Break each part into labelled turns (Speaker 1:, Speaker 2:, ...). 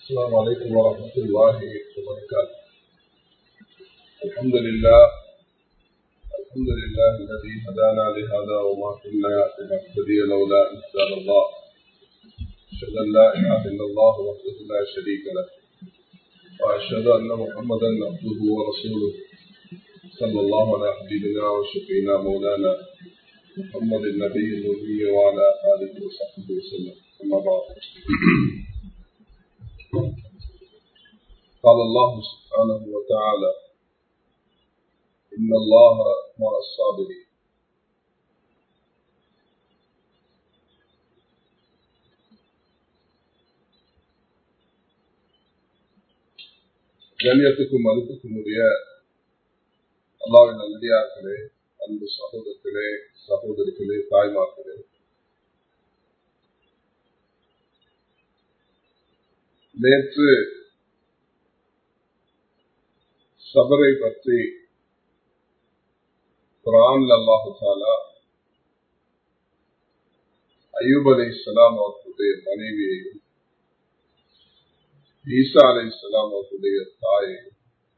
Speaker 1: السلام عليكم ورحمة الله وبركاته الحمد لله الحمد لله الذي هدانا لهذا وما كنا لنهتدي لولا أن هدانا الله أشهد أن لا إله إلا الله وحده لا شريك له وأشهد أن محمدا عبده ورسوله صلى الله على حبيبنا وشفينا مولانا محمد النبي النبي وعلى آله وصحبه وسلم أما بعد قال الله سبحانه وتعالى إن الله مع الصابرين கண்ணியத்துக்கும் மதிப்புக்கும் உரிய அல்லாவின் நல்லடியார்களே அன்பு சகோதரர்களே சகோதரிகளே தாய்மார்களே நேற்று சபரை பற்றி குரான் அல்லாஹு தாலா அயூப் அலை இஸ்லாம் அவர்களுடைய மனைவியையும் ஈசா அலை இஸ்லாம் அவர்களுடைய தாயையும்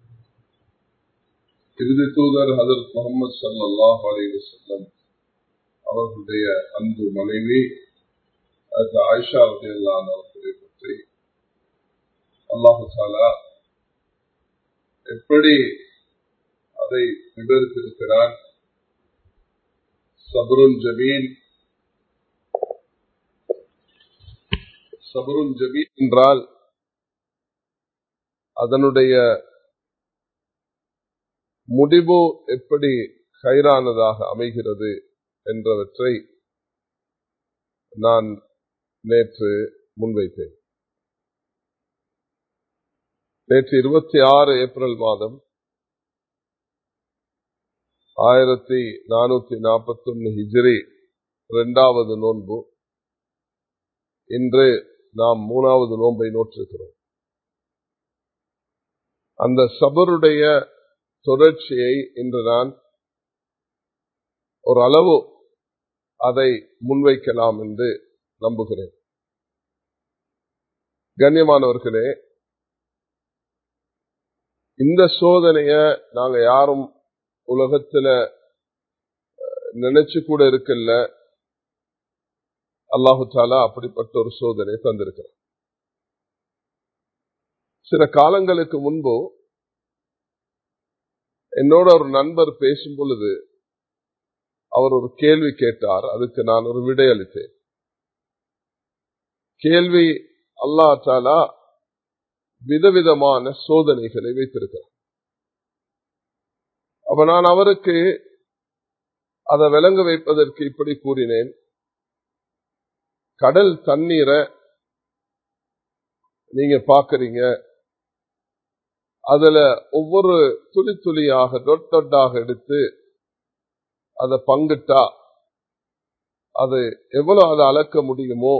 Speaker 1: இறுதி தூதர் ஹதரத் முகமது சல்லாஹ் அலி வசல்லம் அவர்களுடைய அன்பு மனைவி அது ஆயிஷா அல்லான் அவர்களை பற்றி அல்லாஹு தாலா எப்படி அதை விவரித்திருக்கிறார் சபருன் ஜமீன் சபருன் ஜமீன் என்றால் அதனுடைய முடிவு எப்படி கைரானதாக அமைகிறது என்றவற்றை நான் நேற்று முன்வைத்தேன் நேற்று இருபத்தி ஆறு ஏப்ரல் மாதம் ஆயிரத்தி நானூத்தி நாற்பத்தி ஒன்னு ஹிஜ்ரி இரண்டாவது நோன்பு இன்று நாம் மூணாவது நோன்பை நோற்றிருக்கிறோம் அந்த சபருடைய தொடர்ச்சியை இன்று நான் ஒரு அளவு அதை முன்வைக்கலாம் என்று நம்புகிறேன் கண்ணியமானவர்களே இந்த சோதனைய நாங்க யாரும் உலகத்துல நினைச்சு கூட இருக்கல அல்லாஹு தாலா அப்படிப்பட்ட ஒரு சோதனை தந்திருக்கிறார் சில காலங்களுக்கு முன்பு என்னோட ஒரு நண்பர் பேசும் பொழுது அவர் ஒரு கேள்வி கேட்டார் அதுக்கு நான் ஒரு விடை அளித்தேன் கேள்வி அல்லா தாலா விதவிதமான சோதனைகளை வைத்திருக்கிறார் அப்ப நான் அவருக்கு அதை விளங்க வைப்பதற்கு இப்படி கூறினேன் கடல் தண்ணீரை நீங்க பாக்குறீங்க அதுல ஒவ்வொரு துளி துளியாக தொட்டாக எடுத்து அதை பங்கிட்டா அது எவ்வளவு அதை அளக்க முடியுமோ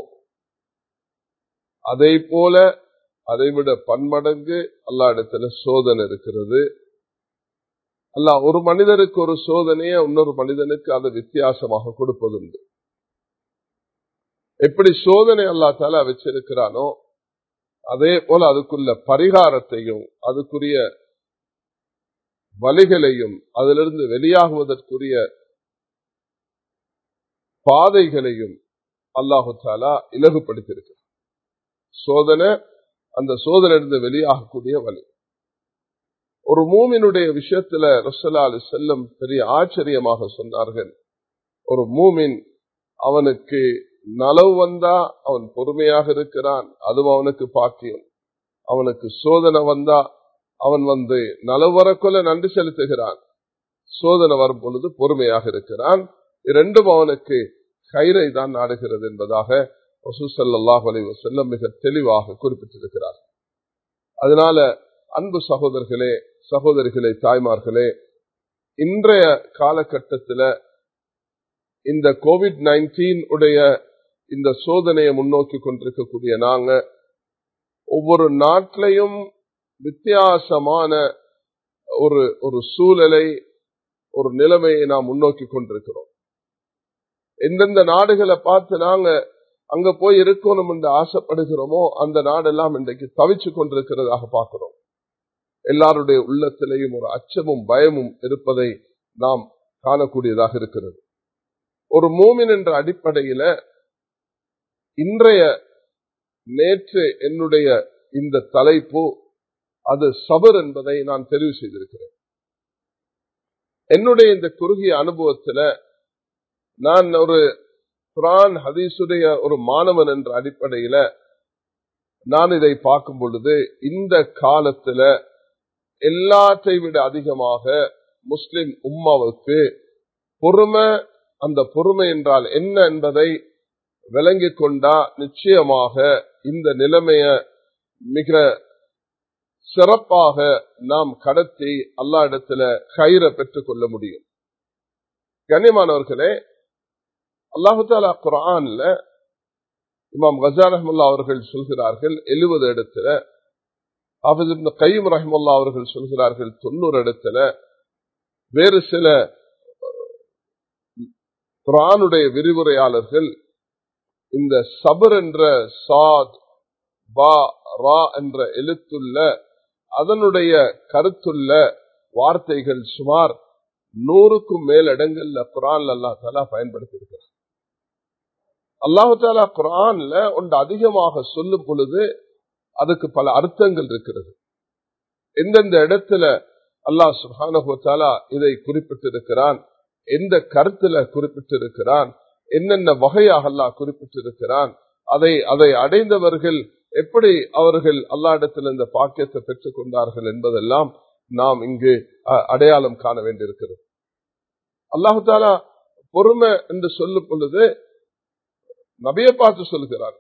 Speaker 1: அதை போல அதை விட பன்மடங்கு அல்லா இடத்துல சோதனை இருக்கிறது அல்ல ஒரு மனிதருக்கு ஒரு சோதனையை இன்னொரு மனிதனுக்கு அதை வித்தியாசமாக கொடுப்பதுண்டு எப்படி சோதனை அல்லா தால வச்சிருக்கிறானோ அதே போல அதுக்குள்ள பரிகாரத்தையும் அதுக்குரிய வழிகளையும் அதிலிருந்து வெளியாகுவதற்குரிய பாதைகளையும் அல்லாஹு தாலா இலகுபடுத்தியிருக்கிறார் சோதனை அந்த சோதனையிலிருந்து வெளியாகக்கூடிய வழி ஒரு மூமினுடைய விஷயத்துல ரசலாலு செல்லம் பெரிய ஆச்சரியமாக சொன்னார்கள் ஒரு மூமின் அவனுக்கு நலவு வந்தா அவன் பொறுமையாக இருக்கிறான் அதுவும் அவனுக்கு பாக்கியம் அவனுக்கு சோதனை வந்தா அவன் வந்து நலவு வரக்குள்ள நன்றி செலுத்துகிறான் சோதனை வரும் பொழுது பொறுமையாக இருக்கிறான் இரண்டும் அவனுக்கு கயிறை தான் நாடுகிறது என்பதாக வசூசல்லாஹ் அலி வசல்லம் மிக தெளிவாக குறிப்பிட்டிருக்கிறார் அதனால அன்பு சகோதரர்களே சகோதரிகளே தாய்மார்களே இன்றைய காலகட்டத்தில் இந்த கோவிட் நைன்டீன் உடைய இந்த சோதனையை முன்னோக்கி கொண்டிருக்கக்கூடிய நாங்க ஒவ்வொரு நாட்டிலையும் வித்தியாசமான ஒரு ஒரு சூழலை ஒரு நிலைமையை நாம் முன்னோக்கி கொண்டிருக்கிறோம் எந்தெந்த நாடுகளை பார்த்து நாங்க அங்க போய் இருக்கணும் என்று ஆசைப்படுகிறோமோ அந்த நாடெல்லாம் இன்றைக்கு தவிச்சு கொண்டிருக்கிறதாக பார்க்கிறோம் எல்லாருடைய உள்ளத்திலேயும் ஒரு அச்சமும் பயமும் இருப்பதை நாம் காணக்கூடியதாக இருக்கிறது ஒரு மூமின் என்ற அடிப்படையில இன்றைய நேற்று என்னுடைய இந்த தலைப்பு அது சபர் என்பதை நான் தெரிவு செய்திருக்கிறேன் என்னுடைய இந்த குறுகிய அனுபவத்துல நான் ஒரு குரான் ஹதீசுடைய ஒரு மாணவன் என்ற அடிப்படையில நான் இதை பார்க்கும் பொழுது இந்த காலத்துல எல்லாற்றை விட அதிகமாக முஸ்லிம் உம்மாவுக்கு பொறுமை அந்த பொறுமை என்றால் என்ன என்பதை விளங்கிக் கொண்டா நிச்சயமாக இந்த நிலைமைய மிக சிறப்பாக நாம் கடத்தி அல்லா இடத்துல கயிறை பெற்றுக் கொள்ள முடியும் கண்ணியமானவர்களே அல்லாஹு தாலா குரான்ல இமாம் கஜான் அஹமுல்லா அவர்கள் சொல்கிறார்கள் எழுபது இடத்துல ஹாஃபிஸ் கையம் ரஹமுல்லா அவர்கள் சொல்கிறார்கள் தொண்ணூறு இடத்துல வேறு சில குரானுடைய விரிவுரையாளர்கள் இந்த சபர் என்ற சாத் பா ரா என்ற எழுத்துள்ள அதனுடைய கருத்துள்ள வார்த்தைகள் சுமார் நூறுக்கும் மேல் இடங்கள்ல குரான் அல்லா தாலா பயன்படுத்தி இருக்கிறார் அல்லாஹு தாலா குரான்ல ஒன்று அதிகமாக சொல்லும் பொழுது அதுக்கு பல அர்த்தங்கள் இருக்கிறது எந்தெந்த இடத்துல அல்லாஹ் சுஹானா இதை குறிப்பிட்டிருக்கிறான் எந்த கருத்துல குறிப்பிட்டிருக்கிறான் என்னென்ன வகையாக அல்லாஹ் குறிப்பிட்டிருக்கிறான் அதை அதை அடைந்தவர்கள் எப்படி அவர்கள் அல்லா இடத்துல இந்த பாக்கியத்தை பெற்றுக் கொண்டார்கள் என்பதெல்லாம் நாம் இங்கு அடையாளம் காண வேண்டியிருக்கிறது அல்லாஹு தாலா பொறுமை என்று சொல்லும் பொழுது நபிய பார்த்து சொல்கிறார்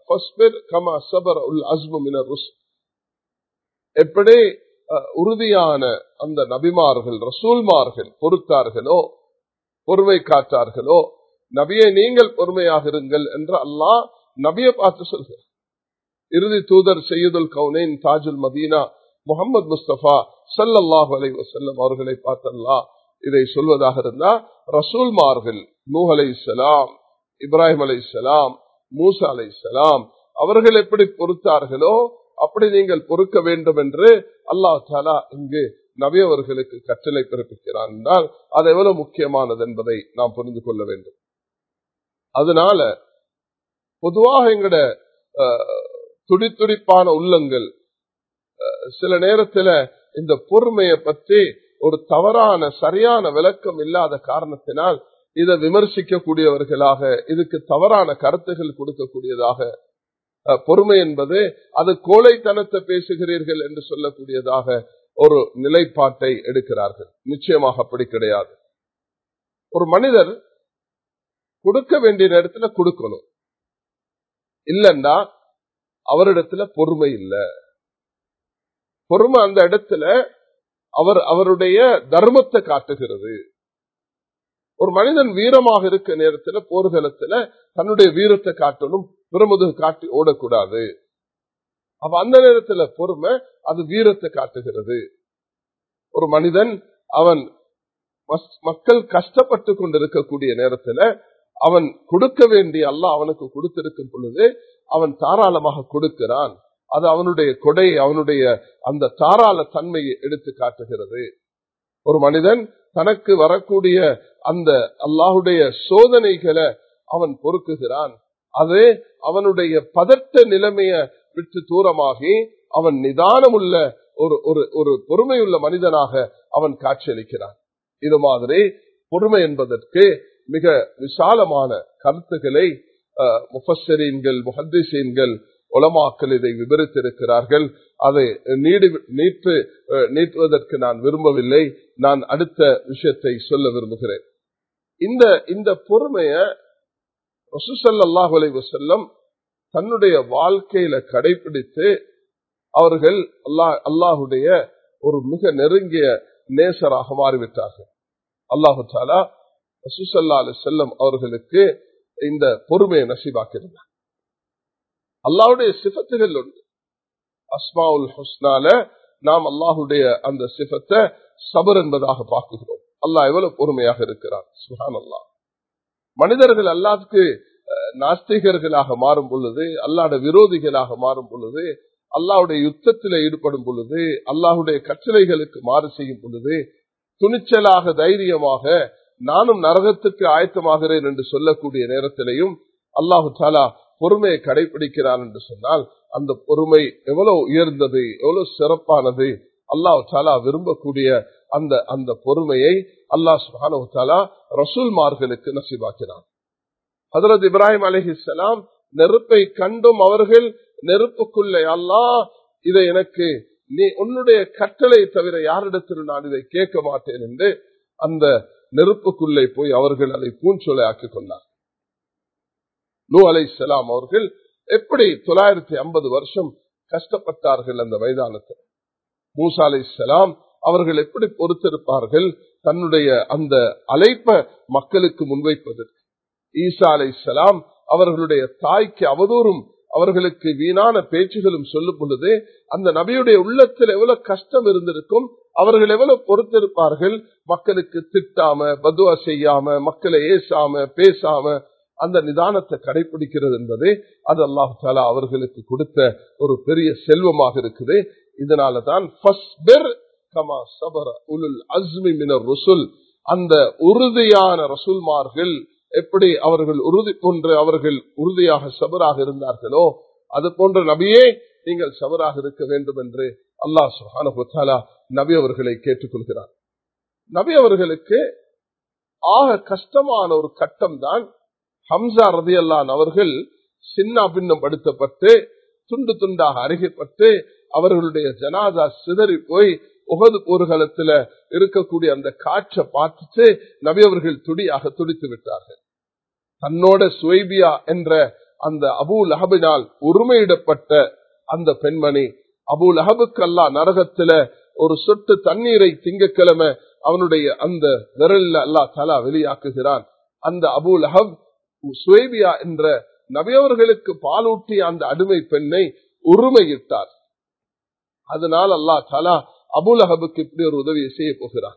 Speaker 1: எப்படி உறுதியான அந்த நபிமார்கள் ரசூல்மார்கள் பொறுத்தார்களோ பொறுமை காத்தார்களோ நபியை நீங்கள் பொறுமையாக இருங்கள் என்று அல்லாஹ் நபிய பார்த்து சொல்கிறார் இறுதி தூதர் செய்யுதுல் கவுனேன் தாஜுல் மதீனா முகமது முஸ்தபா சல்லாஹு அலை வசல்லம் அவர்களை பார்த்தல்லா இதை சொல்வதாக இருந்தா ரசூல்மார்கள் நூஹ் அலை சலாம் இப்ராஹிம் அலை சலாம் மூசா அலை சலாம் அவர்கள் எப்படி பொறுத்தார்களோ அப்படி நீங்கள் பொறுக்க வேண்டும் என்று அல்லாஹ் தாலா இங்கு நபியவர்களுக்கு கட்டளை பிறப்பிக்கிறான் என்றால் அது எவ்வளவு முக்கியமானது என்பதை நாம் புரிந்து கொள்ள வேண்டும் அதனால பொதுவாக எங்கட துடித்துடிப்பான உள்ளங்கள் சில நேரத்துல இந்த பொறுமையை பற்றி ஒரு தவறான சரியான விளக்கம் இல்லாத காரணத்தினால் இதை விமர்சிக்கக்கூடியவர்களாக இதுக்கு தவறான கருத்துகள் கொடுக்கக்கூடியதாக பொறுமை என்பது அது கோழைத்தனத்தை பேசுகிறீர்கள் என்று சொல்லக்கூடியதாக ஒரு நிலைப்பாட்டை எடுக்கிறார்கள் நிச்சயமாக அப்படி கிடையாது ஒரு மனிதர் கொடுக்க வேண்டிய நேரத்துல கொடுக்கணும் இல்லைன்னா அவரிடத்துல பொறுமை இல்லை பொறுமை அந்த இடத்துல அவர் அவருடைய தர்மத்தை காட்டுகிறது ஒரு மனிதன் வீரமாக இருக்க நேரத்துல போர்க்களத்துல தன்னுடைய வீரத்தை காட்டணும் பிரமுதுகு காட்டி ஓடக்கூடாது அப்ப அந்த நேரத்துல பொறுமை அது வீரத்தை காட்டுகிறது ஒரு மனிதன் அவன் மக்கள் கஷ்டப்பட்டு கொண்டிருக்கக்கூடிய நேரத்துல அவன் கொடுக்க வேண்டிய அல்ல அவனுக்கு கொடுத்திருக்கும் பொழுது அவன் தாராளமாக கொடுக்கிறான் அது அவனுடைய கொடை அவனுடைய அந்த தாராள தன்மையை எடுத்து காட்டுகிறது ஒரு மனிதன் தனக்கு வரக்கூடிய அந்த அல்லாஹுடைய சோதனைகளை அவன் பொறுக்குகிறான் அது அவனுடைய பதட்ட நிலைமைய விட்டு தூரமாகி அவன் நிதானமுள்ள ஒரு ஒரு ஒரு பொறுமையுள்ள மனிதனாக அவன் காட்சியளிக்கிறான் இது மாதிரி பொறுமை என்பதற்கு மிக விசாலமான கருத்துக்களை முஃபஸ்ஸரீன்கள் முஹத்திசீன்கள் உலமாக்கள் இதை விவரித்திருக்கிறார்கள் அதை நீடி நீட்டு நீட்டுவதற்கு நான் விரும்பவில்லை நான் அடுத்த விஷயத்தை சொல்ல விரும்புகிறேன் இந்த இந்த பொறுமைய ரசூசல்லாஹு அலை வசல்லம் தன்னுடைய வாழ்க்கையில கடைபிடித்து அவர்கள் அல்லாஹ் அல்லாஹுடைய ஒரு மிக நெருங்கிய நேசராக மாறிவிட்டார்கள் அல்லாஹு தாலா ரசூசல்லா அலி செல்லம் அவர்களுக்கு இந்த பொறுமையை நசிபாக்கியிருந்தார் அல்லாஹுடைய சிபத்துகள் உண்டு அஸ்மாவுல் ஹுஸ்னால நாம் அல்லாஹுடைய அந்த சிபத்தை சபர் என்பதாக பார்க்குகிறோம் அல்லாஹ் எவ்வளவு பொறுமையாக இருக்கிறார் சுஹான் அல்லாஹ் மனிதர்கள் அல்லாத்துக்கு நாஸ்திகர்களாக மாறும் பொழுது அல்லாட விரோதிகளாக மாறும் பொழுது அல்லாவுடைய யுத்தத்தில் ஈடுபடும் பொழுது அல்லாஹுடைய கட்டளைகளுக்கு மாறு செய்யும் பொழுது துணிச்சலாக தைரியமாக நானும் நரகத்துக்கு ஆயத்தமாகிறேன் என்று சொல்லக்கூடிய நேரத்திலையும் அல்லாஹு தாலா பொறுமையை கடைபிடிக்கிறான் என்று சொன்னால் அந்த பொறுமை எவ்வளவு உயர்ந்தது எவ்வளவு சிறப்பானது அல்லாஹு தாலா விரும்பக்கூடிய அந்த அந்த பொறுமையை அல்லாஹ் சுபானு தாலா ரசூல்மார்களுக்கு நசிபாக்கிறான் ஹதரத் இப்ராஹிம் அலிஹிஸ்லாம் நெருப்பை கண்டும் அவர்கள் நெருப்புக்குள்ளே அல்லா இதை எனக்கு நீ உன்னுடைய கட்டளை தவிர யாரிடத்தில் நான் இதை கேட்க மாட்டேன் என்று அந்த நெருப்புக்குள்ளே போய் அவர்கள் அதை பூஞ்சொலை ஆக்கிக் கொண்டார் நூ அலை சலாம் அவர்கள் எப்படி தொள்ளாயிரத்தி ஐம்பது வருஷம் கஷ்டப்பட்டார்கள் அந்த மைதானத்தில் மூசா அலை சலாம் அவர்கள் எப்படி பொறுத்திருப்பார்கள் தன்னுடைய அந்த அழைப்ப மக்களுக்கு முன்வைப்பதற்கு ஈசா அலை சலாம் அவர்களுடைய தாய்க்கு அவதூறும் அவர்களுக்கு வீணான பேச்சுகளும் சொல்லும் பொழுது அந்த நபியுடைய உள்ளத்தில் எவ்வளவு கஷ்டம் இருந்திருக்கும் அவர்கள் எவ்வளவு பொறுத்திருப்பார்கள் மக்களுக்கு திட்டாம பதுவா செய்யாம மக்களை ஏசாம பேசாம அந்த நிதானத்தை கடைபிடிக்கிறது என்பது அது அல்லாஹு தாலா அவர்களுக்கு கொடுத்த ஒரு பெரிய செல்வமாக இருக்குது இதனாலதான் அந்த உறுதியான ரசூல்மார்கள் எப்படி அவர்கள் உறுதி போன்று அவர்கள் உறுதியாக சபராக இருந்தார்களோ அது போன்ற நபியே நீங்கள் சபராக இருக்க வேண்டும் என்று அல்லாஹ் சுஹானா நபி அவர்களை கேட்டுக்கொள்கிறார் நபி அவர்களுக்கு ஆக கஷ்டமான ஒரு கட்டம் தான் ஹம்சா ரதி அல்லான் அவர்கள் சின்ன பின்னம் படுத்தப்பட்டு துண்டு துண்டாக அருகப்பட்டு அவர்களுடைய ஜனாதா சிதறி போய் உகது போர்க்களத்துல இருக்கக்கூடிய அந்த காற்றை பார்த்துட்டு நபி அவர்கள் துடியாக துடித்து விட்டார்கள் தன்னோட சுவைபியா என்ற அந்த அபு லஹபினால் உரிமையிடப்பட்ட அந்த பெண்மணி அபு லஹபுக்கு அல்லா நரகத்துல ஒரு சொட்டு தண்ணீரை திங்கக்கிழமை அவனுடைய அந்த விரல்ல அல்லா தலா வெளியாக்குகிறான் அந்த அபு லஹப் சுவேபியா என்ற நபியவர்களுக்கு பாலூட்டிய அந்த அடிமை பெண்ணை உரிமையிட்டார் அதனால் அல்லா தலா அபுலஹபுக்கு இப்படி ஒரு உதவியை செய்ய போகிறார்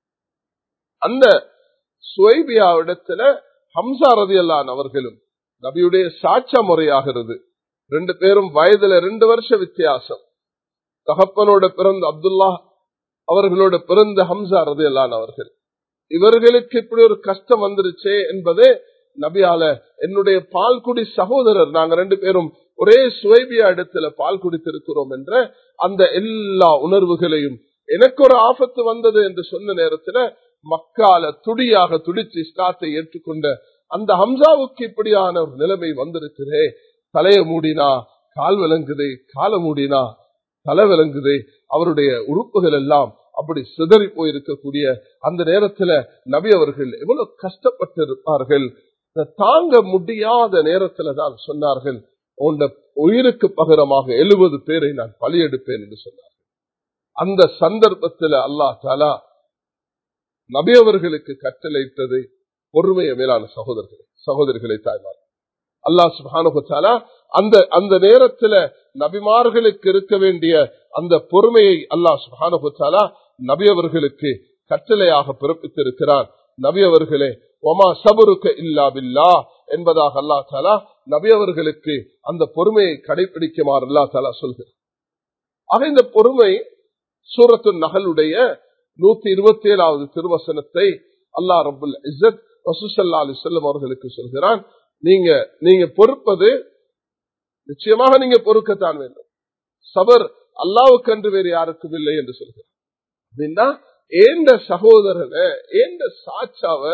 Speaker 1: அந்த சுவைபியாவிடத்துல ஹம்சா ரதி அல்லான் அவர்களும் நபியுடைய சாட்சா முறையாகிறது ரெண்டு பேரும் வயதுல ரெண்டு வருஷ வித்தியாசம் தகப்பனோட பிறந்த அப்துல்லா அவர்களோட பிறந்த ஹம்சா ரதி அல்லான் அவர்கள் இவர்களுக்கு இப்படி ஒரு கஷ்டம் வந்துருச்சே என்பது நபியால என்னுடைய பால்குடி சகோதரர் நாங்க ரெண்டு பேரும் ஒரே சுவைபியா இடத்துல பால் குடித்திருக்கிறோம் என்ற அந்த எல்லா உணர்வுகளையும் எனக்கு ஒரு ஆபத்து வந்தது என்று சொன்ன நேரத்துல மக்கால துடியாக துடிச்சு இஸ்லாத்தை ஏற்றுக்கொண்ட அந்த ஹம்சாவுக்கு இப்படியான ஒரு நிலைமை வந்திருக்குதே தலைய மூடினா கால் விளங்குது கால மூடினா தலை விளங்குது அவருடைய உறுப்புகள் எல்லாம் அப்படி சிதறி போயிருக்கக்கூடிய அந்த நேரத்துல நபி அவர்கள் எவ்வளவு கஷ்டப்பட்டு இருப்பார்கள் தாங்க முடியாத நேரத்துல தான் சொன்னார்கள் உண்ட உயிருக்கு பகரமாக எழுபது பேரை நான் பலியெடுப்பேன் என்று சொன்னார்கள் அந்த சந்தர்ப்பத்தில் அல்லா தாலா நபி அவர்களுக்கு கட்டளையிட்டது பொறுமைய மேலான சகோதரர்களை சகோதரிகளை தாய்மார் அல்லா சுபானுபத்தாலா அந்த அந்த நேரத்துல நபிமார்களுக்கு இருக்க வேண்டிய அந்த பொறுமையை அல்லா சுபானுபத்தாலா நபி அவர்களுக்கு கட்டளையாக பிறப்பித்திருக்கிறார் நபி அவர்களே ஒமா சபுருக்க இல்லா பில்லா என்பதாக அல்லா தாலா நபி அவர்களுக்கு அந்த பொறுமையை கடைபிடிக்குமாறு அல்லா தாலா சொல்கிறார் ஆக இந்த பொறுமை சூரத்து நகலுடைய நூத்தி இருபத்தி ஏழாவது திருவசனத்தை அல்லா ரபுல் இசத் வசூசல்லா அலி செல்லம் அவர்களுக்கு சொல்கிறான் நீங்க நீங்க பொறுப்பது நிச்சயமாக நீங்க பொறுக்கத்தான் வேண்டும் சபர் அல்லாவுக்கு அன்று வேறு யாருக்கும் இல்லை என்று சொல்கிறார் அப்படின்னா ஏந்த சகோதரனை ஏந்த சாட்சாவ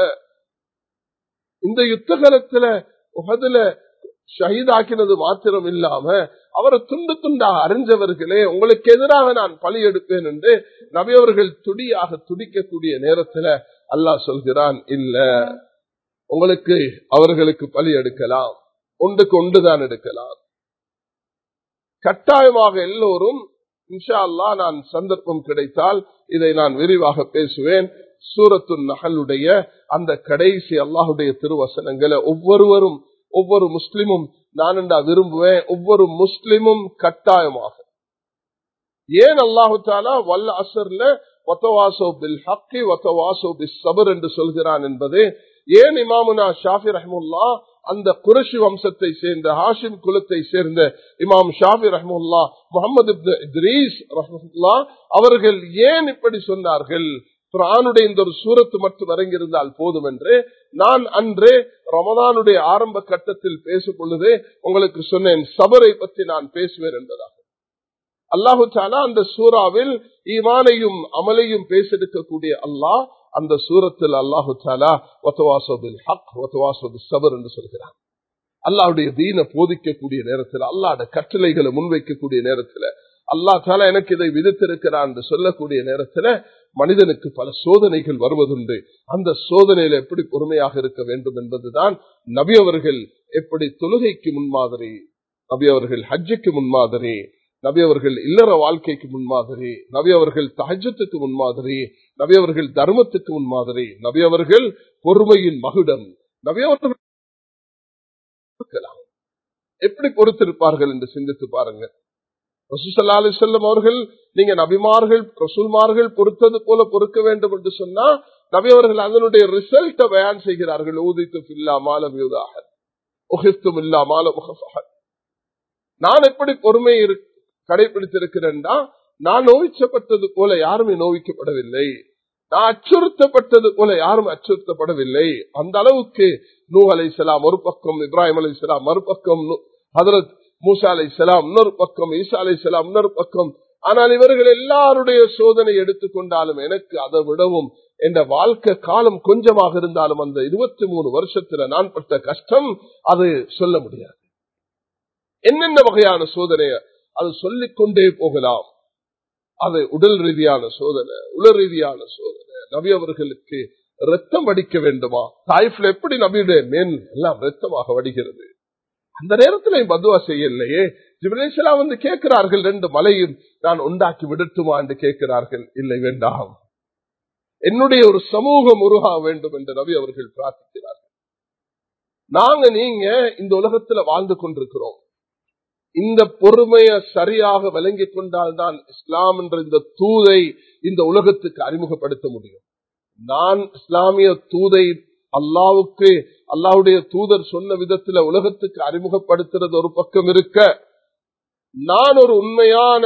Speaker 1: இந்த யுத்த காலத்துல உகதுல ஷஹீதாக்கினது மாத்திரம் இல்லாம அவரை துண்டு துண்டாக அறிஞ்சவர்களே உங்களுக்கு எதிராக நான் பழி எடுப்பேன் என்று நபியவர்கள் துடியாக துடிக்கக்கூடிய நேரத்துல அல்லாஹ் சொல்கிறான் இல்ல உங்களுக்கு அவர்களுக்கு பலி எடுக்கலாம் ஒன்றுக்கு ஒன்றுதான் எடுக்கலாம் கட்டாயமாக எல்லோரும் இன்ஷா அல்லா நான் சந்தர்ப்பம் கிடைத்தால் இதை நான் விரிவாக பேசுவேன் சூரத்து நகலுடைய அந்த கடைசி அல்லாஹுடைய திருவசனங்களை ஒவ்வொருவரும் ஒவ்வொரு முஸ்லிமும் நான் விரும்புவேன் ஒவ்வொரு முஸ்லிமும் கட்டாயமாக ஏன் அல்லாஹு தாலா வல்ல அசர்ல ஒத்தவாசோ பில் ஹக்கி ஒத்தவாசோ பில் சபர் என்று சொல்கிறான் என்பது ஏன் இமாமுனா ஷாஃபி ரஹமுல்லா அந்த குரஷி வம்சத்தை சேர்ந்த ஹாஷிம் குலத்தை சேர்ந்த இமாம் ஷாபி ரஹமுல்லா முகமது இத்ரீஸ் ரஹமுல்லா அவர்கள் ஏன் இப்படி சொன்னார்கள் குரானுடைய இந்த ஒரு சூரத்து மட்டும் இறங்கியிருந்தால் போதும் என்று நான் அன்று ரமதானுடைய ஆரம்ப கட்டத்தில் பேசும் பொழுது உங்களுக்கு சொன்னேன் சபரை பற்றி நான் பேசுவேன் என்பதாக அல்லாஹு தாலா அந்த சூறாவில் ஈமானையும் அமலையும் பேசெடுக்கக்கூடிய அல்லாஹ் அந்த சூரத்தில் அல்லாஹு தாலா ஒத்தவாசோபில் ஹக் ஒத்தவாசோபில் சபர் என்று சொல்கிறான் அல்லாவுடைய தீன போதிக்கக்கூடிய நேரத்தில் அல்லாட கட்டளைகளை முன்வைக்கக்கூடிய நேரத்தில் அல்லா தாலா எனக்கு இதை விதித்திருக்கிறான் என்று சொல்லக்கூடிய நேரத்தில் மனிதனுக்கு பல சோதனைகள் வருவதுண்டு அந்த சோதனையில எப்படி பொறுமையாக இருக்க வேண்டும் என்பதுதான் நபி அவர்கள் எப்படி தொழுகைக்கு முன்மாதிரி நபி அவர்கள் ஹஜ்ஜுக்கு முன்மாதிரி நபி அவர்கள் இல்லற வாழ்க்கைக்கு முன்மாதிரி நபி அவர்கள் தஹஜத்துக்கு முன்மாதிரி நபி அவர்கள் தர்மத்துக்கு முன்மாதிரி நபி அவர்கள் பொறுமையின் மகுடம் நபி அவர்கள் எப்படி பொறுத்திருப்பார்கள் என்று சிந்தித்து பாருங்க ரசூசல்லா அலி செல்லம் அவர்கள் நீங்க நபிமார்கள் ரசூல்மார்கள் பொறுத்தது போல பொறுக்க வேண்டும் என்று சொன்னா நபி அவர்கள் அதனுடைய ரிசல்ட்டை பயன் செய்கிறார்கள் ஊதித்து இல்லா மாலம் யூதாக உகிஸ்தும் இல்லா மால நான் எப்படி பொறுமை கடைபிடித்திருக்கிறேன்டா நான் நோய்ச்சப்பட்டது போல யாருமே நோவிக்கப்படவில்லை நான் அச்சுறுத்தப்பட்டது போல யாரும் அச்சுறுத்தப்படவில்லை அந்த அளவுக்கு நூ அலை சலாம் ஒரு பக்கம் இப்ராஹிம் அலை சலாம் மறுபக்கம் ஹதரத் மூசா அலை சலாம் இன்னொரு பக்கம் ஈசா அலை சலாம் இன்னொரு பக்கம் ஆனால் இவர்கள் எல்லாருடைய சோதனை எடுத்துக்கொண்டாலும் எனக்கு அதை விடவும் என்ற வாழ்க்கை காலம் கொஞ்சமாக இருந்தாலும் அந்த இருபத்தி மூணு வருஷத்துல நான் பட்ட கஷ்டம் அது சொல்ல முடியாது என்னென்ன வகையான சோதனைய அது சொல்லிக் கொண்டே போகலாம் அது உடல் ரீதியான சோதனை உள ரீதியான சோதனை நபி அவர்களுக்கு ரத்தம் வடிக்க வேண்டுமா தாய்ஃப்ல எப்படி நபியுடைய மேன் எல்லாம் ரத்தமாக வடிகிறது அந்த நேரத்தில் பதுவா செய்யலையே ஜிபரேஸ்வரா வந்து கேட்கிறார்கள் ரெண்டு மலையும் நான் உண்டாக்கி விடட்டுமா என்று கேட்கிறார்கள் இல்லை வேண்டாம் என்னுடைய ஒரு சமூகம் உருகா வேண்டும் என்று நபி அவர்கள் பிரார்த்திக்கிறார்கள் நாங்க நீங்க இந்த உலகத்துல வாழ்ந்து கொண்டிருக்கிறோம் இந்த பொறுமையை சரியாக விளங்கி கொண்டால்தான் இஸ்லாம் என்ற இந்த தூதை இந்த உலகத்துக்கு அறிமுகப்படுத்த முடியும் நான் இஸ்லாமிய தூதை அல்லாவுக்கு அல்லாவுடைய தூதர் சொன்ன விதத்துல உலகத்துக்கு அறிமுகப்படுத்துறது ஒரு பக்கம் இருக்க நான் ஒரு உண்மையான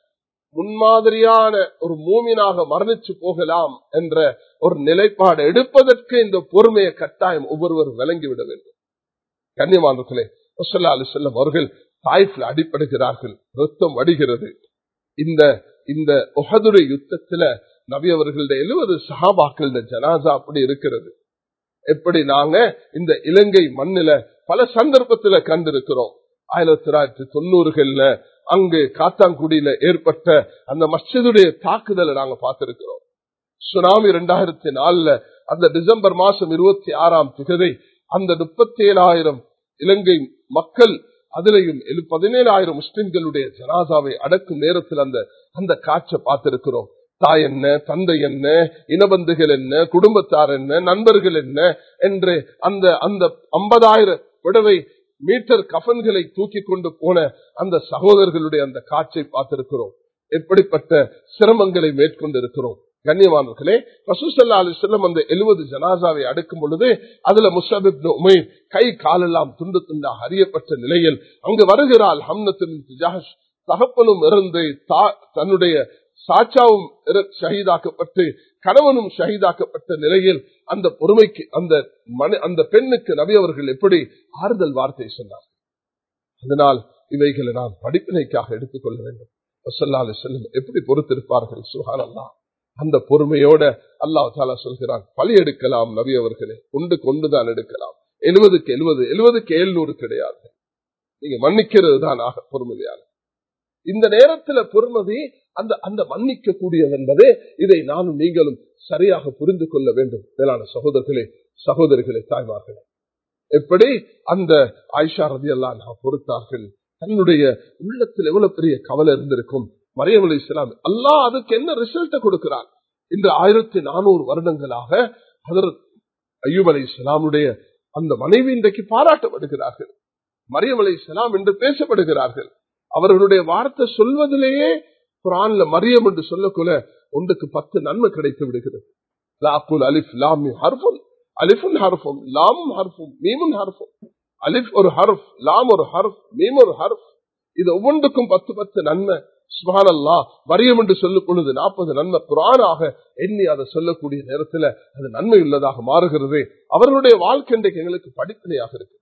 Speaker 1: முன்மாதிரியான ஒரு மூமினாக மரணிச்சு போகலாம் என்ற ஒரு நிலைப்பாடு எடுப்பதற்கு இந்த பொறுமையை கட்டாயம் ஒவ்வொருவரும் விளங்கிவிட வேண்டும் கண்ணியமானர்களே அலி செல்லம் அவர்கள் தாய்ஃபில் அடிப்படுகிறார்கள் ரத்தம் வடிகிறது இந்த இந்த உகதுரை யுத்தத்துல நபி அவர்களுடைய எழுபது சகாபாக்கள ஜனாசா அப்படி இருக்கிறது எப்படி நாங்க இந்த இலங்கை மண்ணில பல சந்தர்ப்பத்துல கண்டிருக்கிறோம் ஆயிரத்தி தொள்ளாயிரத்தி தொண்ணூறுகள்ல அங்கு காத்தாங்குடியில ஏற்பட்ட அந்த மஸ்ஜிதுடைய தாக்குதலை நாங்க பார்த்திருக்கிறோம் சுனாமி இரண்டாயிரத்தி நாலுல அந்த டிசம்பர் மாசம் இருபத்தி ஆறாம் திகதை அந்த முப்பத்தி ஏழாயிரம் இலங்கை மக்கள் அதிலையும் பதினேழாயிரம் முஸ்லிம்களுடைய ஜனாசாவை அடக்கும் நேரத்தில் அந்த அந்த காட்சை பார்த்திருக்கிறோம் தாய் என்ன தந்தை என்ன இனபந்துகள் என்ன குடும்பத்தார் என்ன நண்பர்கள் என்ன என்று அந்த அந்த ஐம்பதாயிரம் விடவை மீட்டர் கஃன்களை தூக்கி கொண்டு போன அந்த சகோதரர்களுடைய அந்த காட்சை பார்த்திருக்கிறோம் எப்படிப்பட்ட சிரமங்களை மேற்கொண்டிருக்கிறோம் கண்ணியவானர்களே ரசூசல்லா அலி செல்லம் அந்த எழுபது ஜனாசாவை அடுக்கும் பொழுது அதுல முஸ்தபிப் உமை கை காலெல்லாம் துண்டு துண்டாக அறியப்பட்ட நிலையில் அங்கு வருகிறாள் ஹம்னத்தின் தகப்பனும் இருந்து தன்னுடைய சாச்சாவும் ஷஹீதாக்கப்பட்டு கணவனும் ஷஹீதாக்கப்பட்ட நிலையில் அந்த பொறுமைக்கு அந்த மன அந்த பெண்ணுக்கு நபி அவர்கள் எப்படி ஆறுதல் வார்த்தை சொன்னார் அதனால் இவைகளை நாம் படிப்பினைக்காக எடுத்துக்கொள்ள வேண்டும் செல்லும் எப்படி பொறுத்திருப்பார்கள் சுகான் அல்லா அந்த பொறுமையோட அல்லாஹ் தாலா சொல்கிறான் பழி எடுக்கலாம் நபி அவர்களே ஒன்று கொண்டுதான் எடுக்கலாம் எழுபதுக்கு எழுபது எழுபதுக்கு எழுநூறு கிடையாது நீங்க மன்னிக்கிறது தான் ஆக பொறுமதியான இந்த நேரத்துல பொறுமதி அந்த அந்த மன்னிக்க கூடியது என்பது இதை நானும் நீங்களும் சரியாக புரிந்து கொள்ள வேண்டும் மேலான சகோதரர்களே சகோதரிகளே தாய்மார்களே எப்படி அந்த ஆயிஷா ரதி எல்லாம் பொறுத்தார்கள் தன்னுடைய உள்ளத்தில் எவ்வளவு பெரிய கவலை இருந்திருக்கும் மரியம் அலி இஸ்லாம் அல்லா அதுக்கு என்ன ரிசல்ட்டை கொடுக்கிறார் இந்த ஆயிரத்தி நானூறு வருடங்களாக ஹதரத் ஐயூப் அலி இஸ்லாமுடைய அந்த மனைவி இன்றைக்கு பாராட்டப்படுகிறார்கள் மரியம் அலி இஸ்லாம் என்று பேசப்படுகிறார்கள் அவர்களுடைய வார்த்தை சொல்வதிலேயே குரான்ல மரியம் என்று சொல்லக்குள்ள ஒன்றுக்கு பத்து நன்மை கிடைத்து விடுகிறது லாக்குல் அலிஃப் லாம் ஹர்ஃபுன் அலிஃபுன் ஹர்ஃபும் லாம் ஹர்ஃபும் மீமுன் ஹர்ஃபும் அலிஃப் ஒரு ஹர்ஃப் லாம் ஒரு ஹர்ஃப் மீம் ஒரு ஹர்ஃப் இது ஒவ்வொன்றுக்கும் பத்து பத்து நன்மை சுபானல்லா வரியம் என்று சொல்லும் பொழுது நாற்பது நன்மை குரானாக எண்ணி அதை சொல்லக்கூடிய நேரத்தில் அது நன்மை உள்ளதாக மாறுகிறது அவர்களுடைய வாழ்க்கை இன்றைக்கு எங்களுக்கு படிப்பினையாக இருக்கு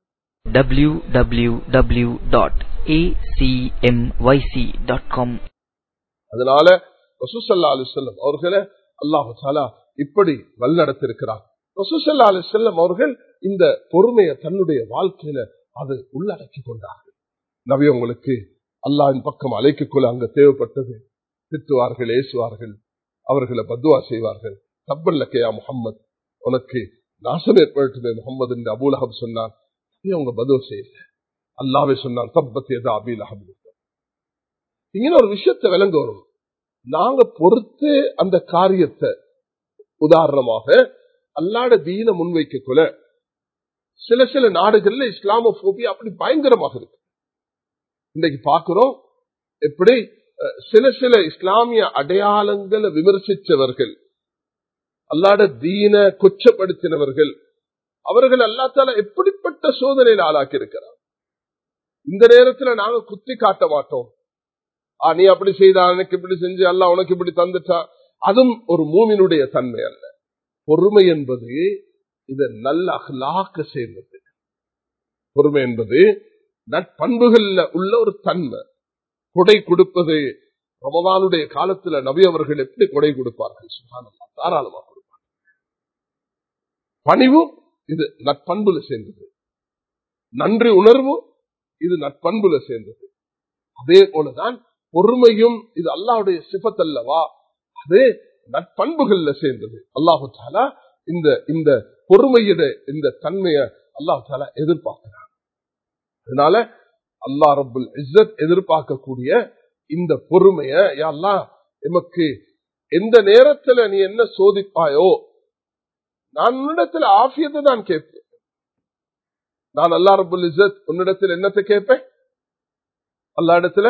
Speaker 2: www.acmyc.com
Speaker 1: அதனால ரசூசல்லா அலி செல்லம் அவர்களை அல்லாஹு தாலா இப்படி வழிநடத்திருக்கிறார் ரசூசல்லா அலி செல்லம் அவர்கள் இந்த பொறுமையை தன்னுடைய வாழ்க்கையில அது உள்ளடக்கி கொண்டார்கள் நபி உங்களுக்கு அல்லாவின் பக்கம் அழைக்கக்குள்ள அங்க தேவைப்பட்டது திட்டுவார்கள் ஏசுவார்கள் அவர்களை பத்துவா செய்வார்கள் தப்பல்ல கேயா முகம்மது உனக்கு நாசம் ஏற்பட்டுமே முகமது என்று அபூலகம் சொன்னான் அவங்க பதுவ செய்யல அல்லாவே சொன்னான் தப்பத் எதா அபீல் அஹம் இங்கே ஒரு விஷயத்தை விளங்க வரும் நாங்க பொறுத்து அந்த காரியத்தை உதாரணமாக அல்லாட தீன முன்வைக்கக்குள்ள சில சில நாடுகள்ல இஸ்லாமோபியா அப்படி பயங்கரமாக இருக்கு இன்னைக்கு பாக்குறோம் எப்படி சில சில இஸ்லாமிய அடையாளங்களை விமர்சித்தவர்கள் அல்லாட தீன கொச்சப்படுத்தினவர்கள் அவர்கள் அல்லாத்தால எப்படிப்பட்ட சோதனையில் ஆளாக்கி இருக்கிறார் இந்த நேரத்துல நாங்க குத்தி காட்ட மாட்டோம் ஆ நீ அப்படி செய்தா எனக்கு இப்படி செஞ்சு அல்ல உனக்கு இப்படி தந்துட்டா அதுவும் ஒரு மூமினுடைய தன்மை அல்ல பொறுமை என்பது இது நல்ல அகலாக்க சேர்ந்தது பொறுமை என்பது நட்பண்புகள்ல உள்ள ஒரு தன்மை கொடை கொடுப்பது ரமதானுடைய காலத்துல நபி அவர்கள் எப்படி கொடை கொடுப்பார்கள் சுகானமா தாராளமா கொடுப்பார்கள் பணிவும் இது நட்பண்புல சேர்ந்தது நன்றி உணர்வும் இது நட்பண்புல சேர்ந்தது அதே போலதான் பொறுமையும் இது அல்லாவுடைய சிபத்தல்லவா அது நட்பண்புகள்ல சேர்ந்தது அல்லாஹு தாலா இந்த இந்த பொறுமையிட இந்த தன்மையை அல்லாஹு தாலா எதிர்பார்க்கிறார் அதனால அல்லா ரபுல் இஸ்ஸத் எதிர்பார்க்கக்கூடிய இந்த பொறுமைய யாரெல்லாம் எமக்கு எந்த நேரத்துல நீ என்ன சோதிப்பாயோ நான் உன்னிடத்துல ஆபியத்தை தான் கேட்பேன் நான் அல்லா ரபுல் இஸ்ஸத் உன்னிடத்தில் என்னத்தை கேட்பேன் அல்லா இடத்துல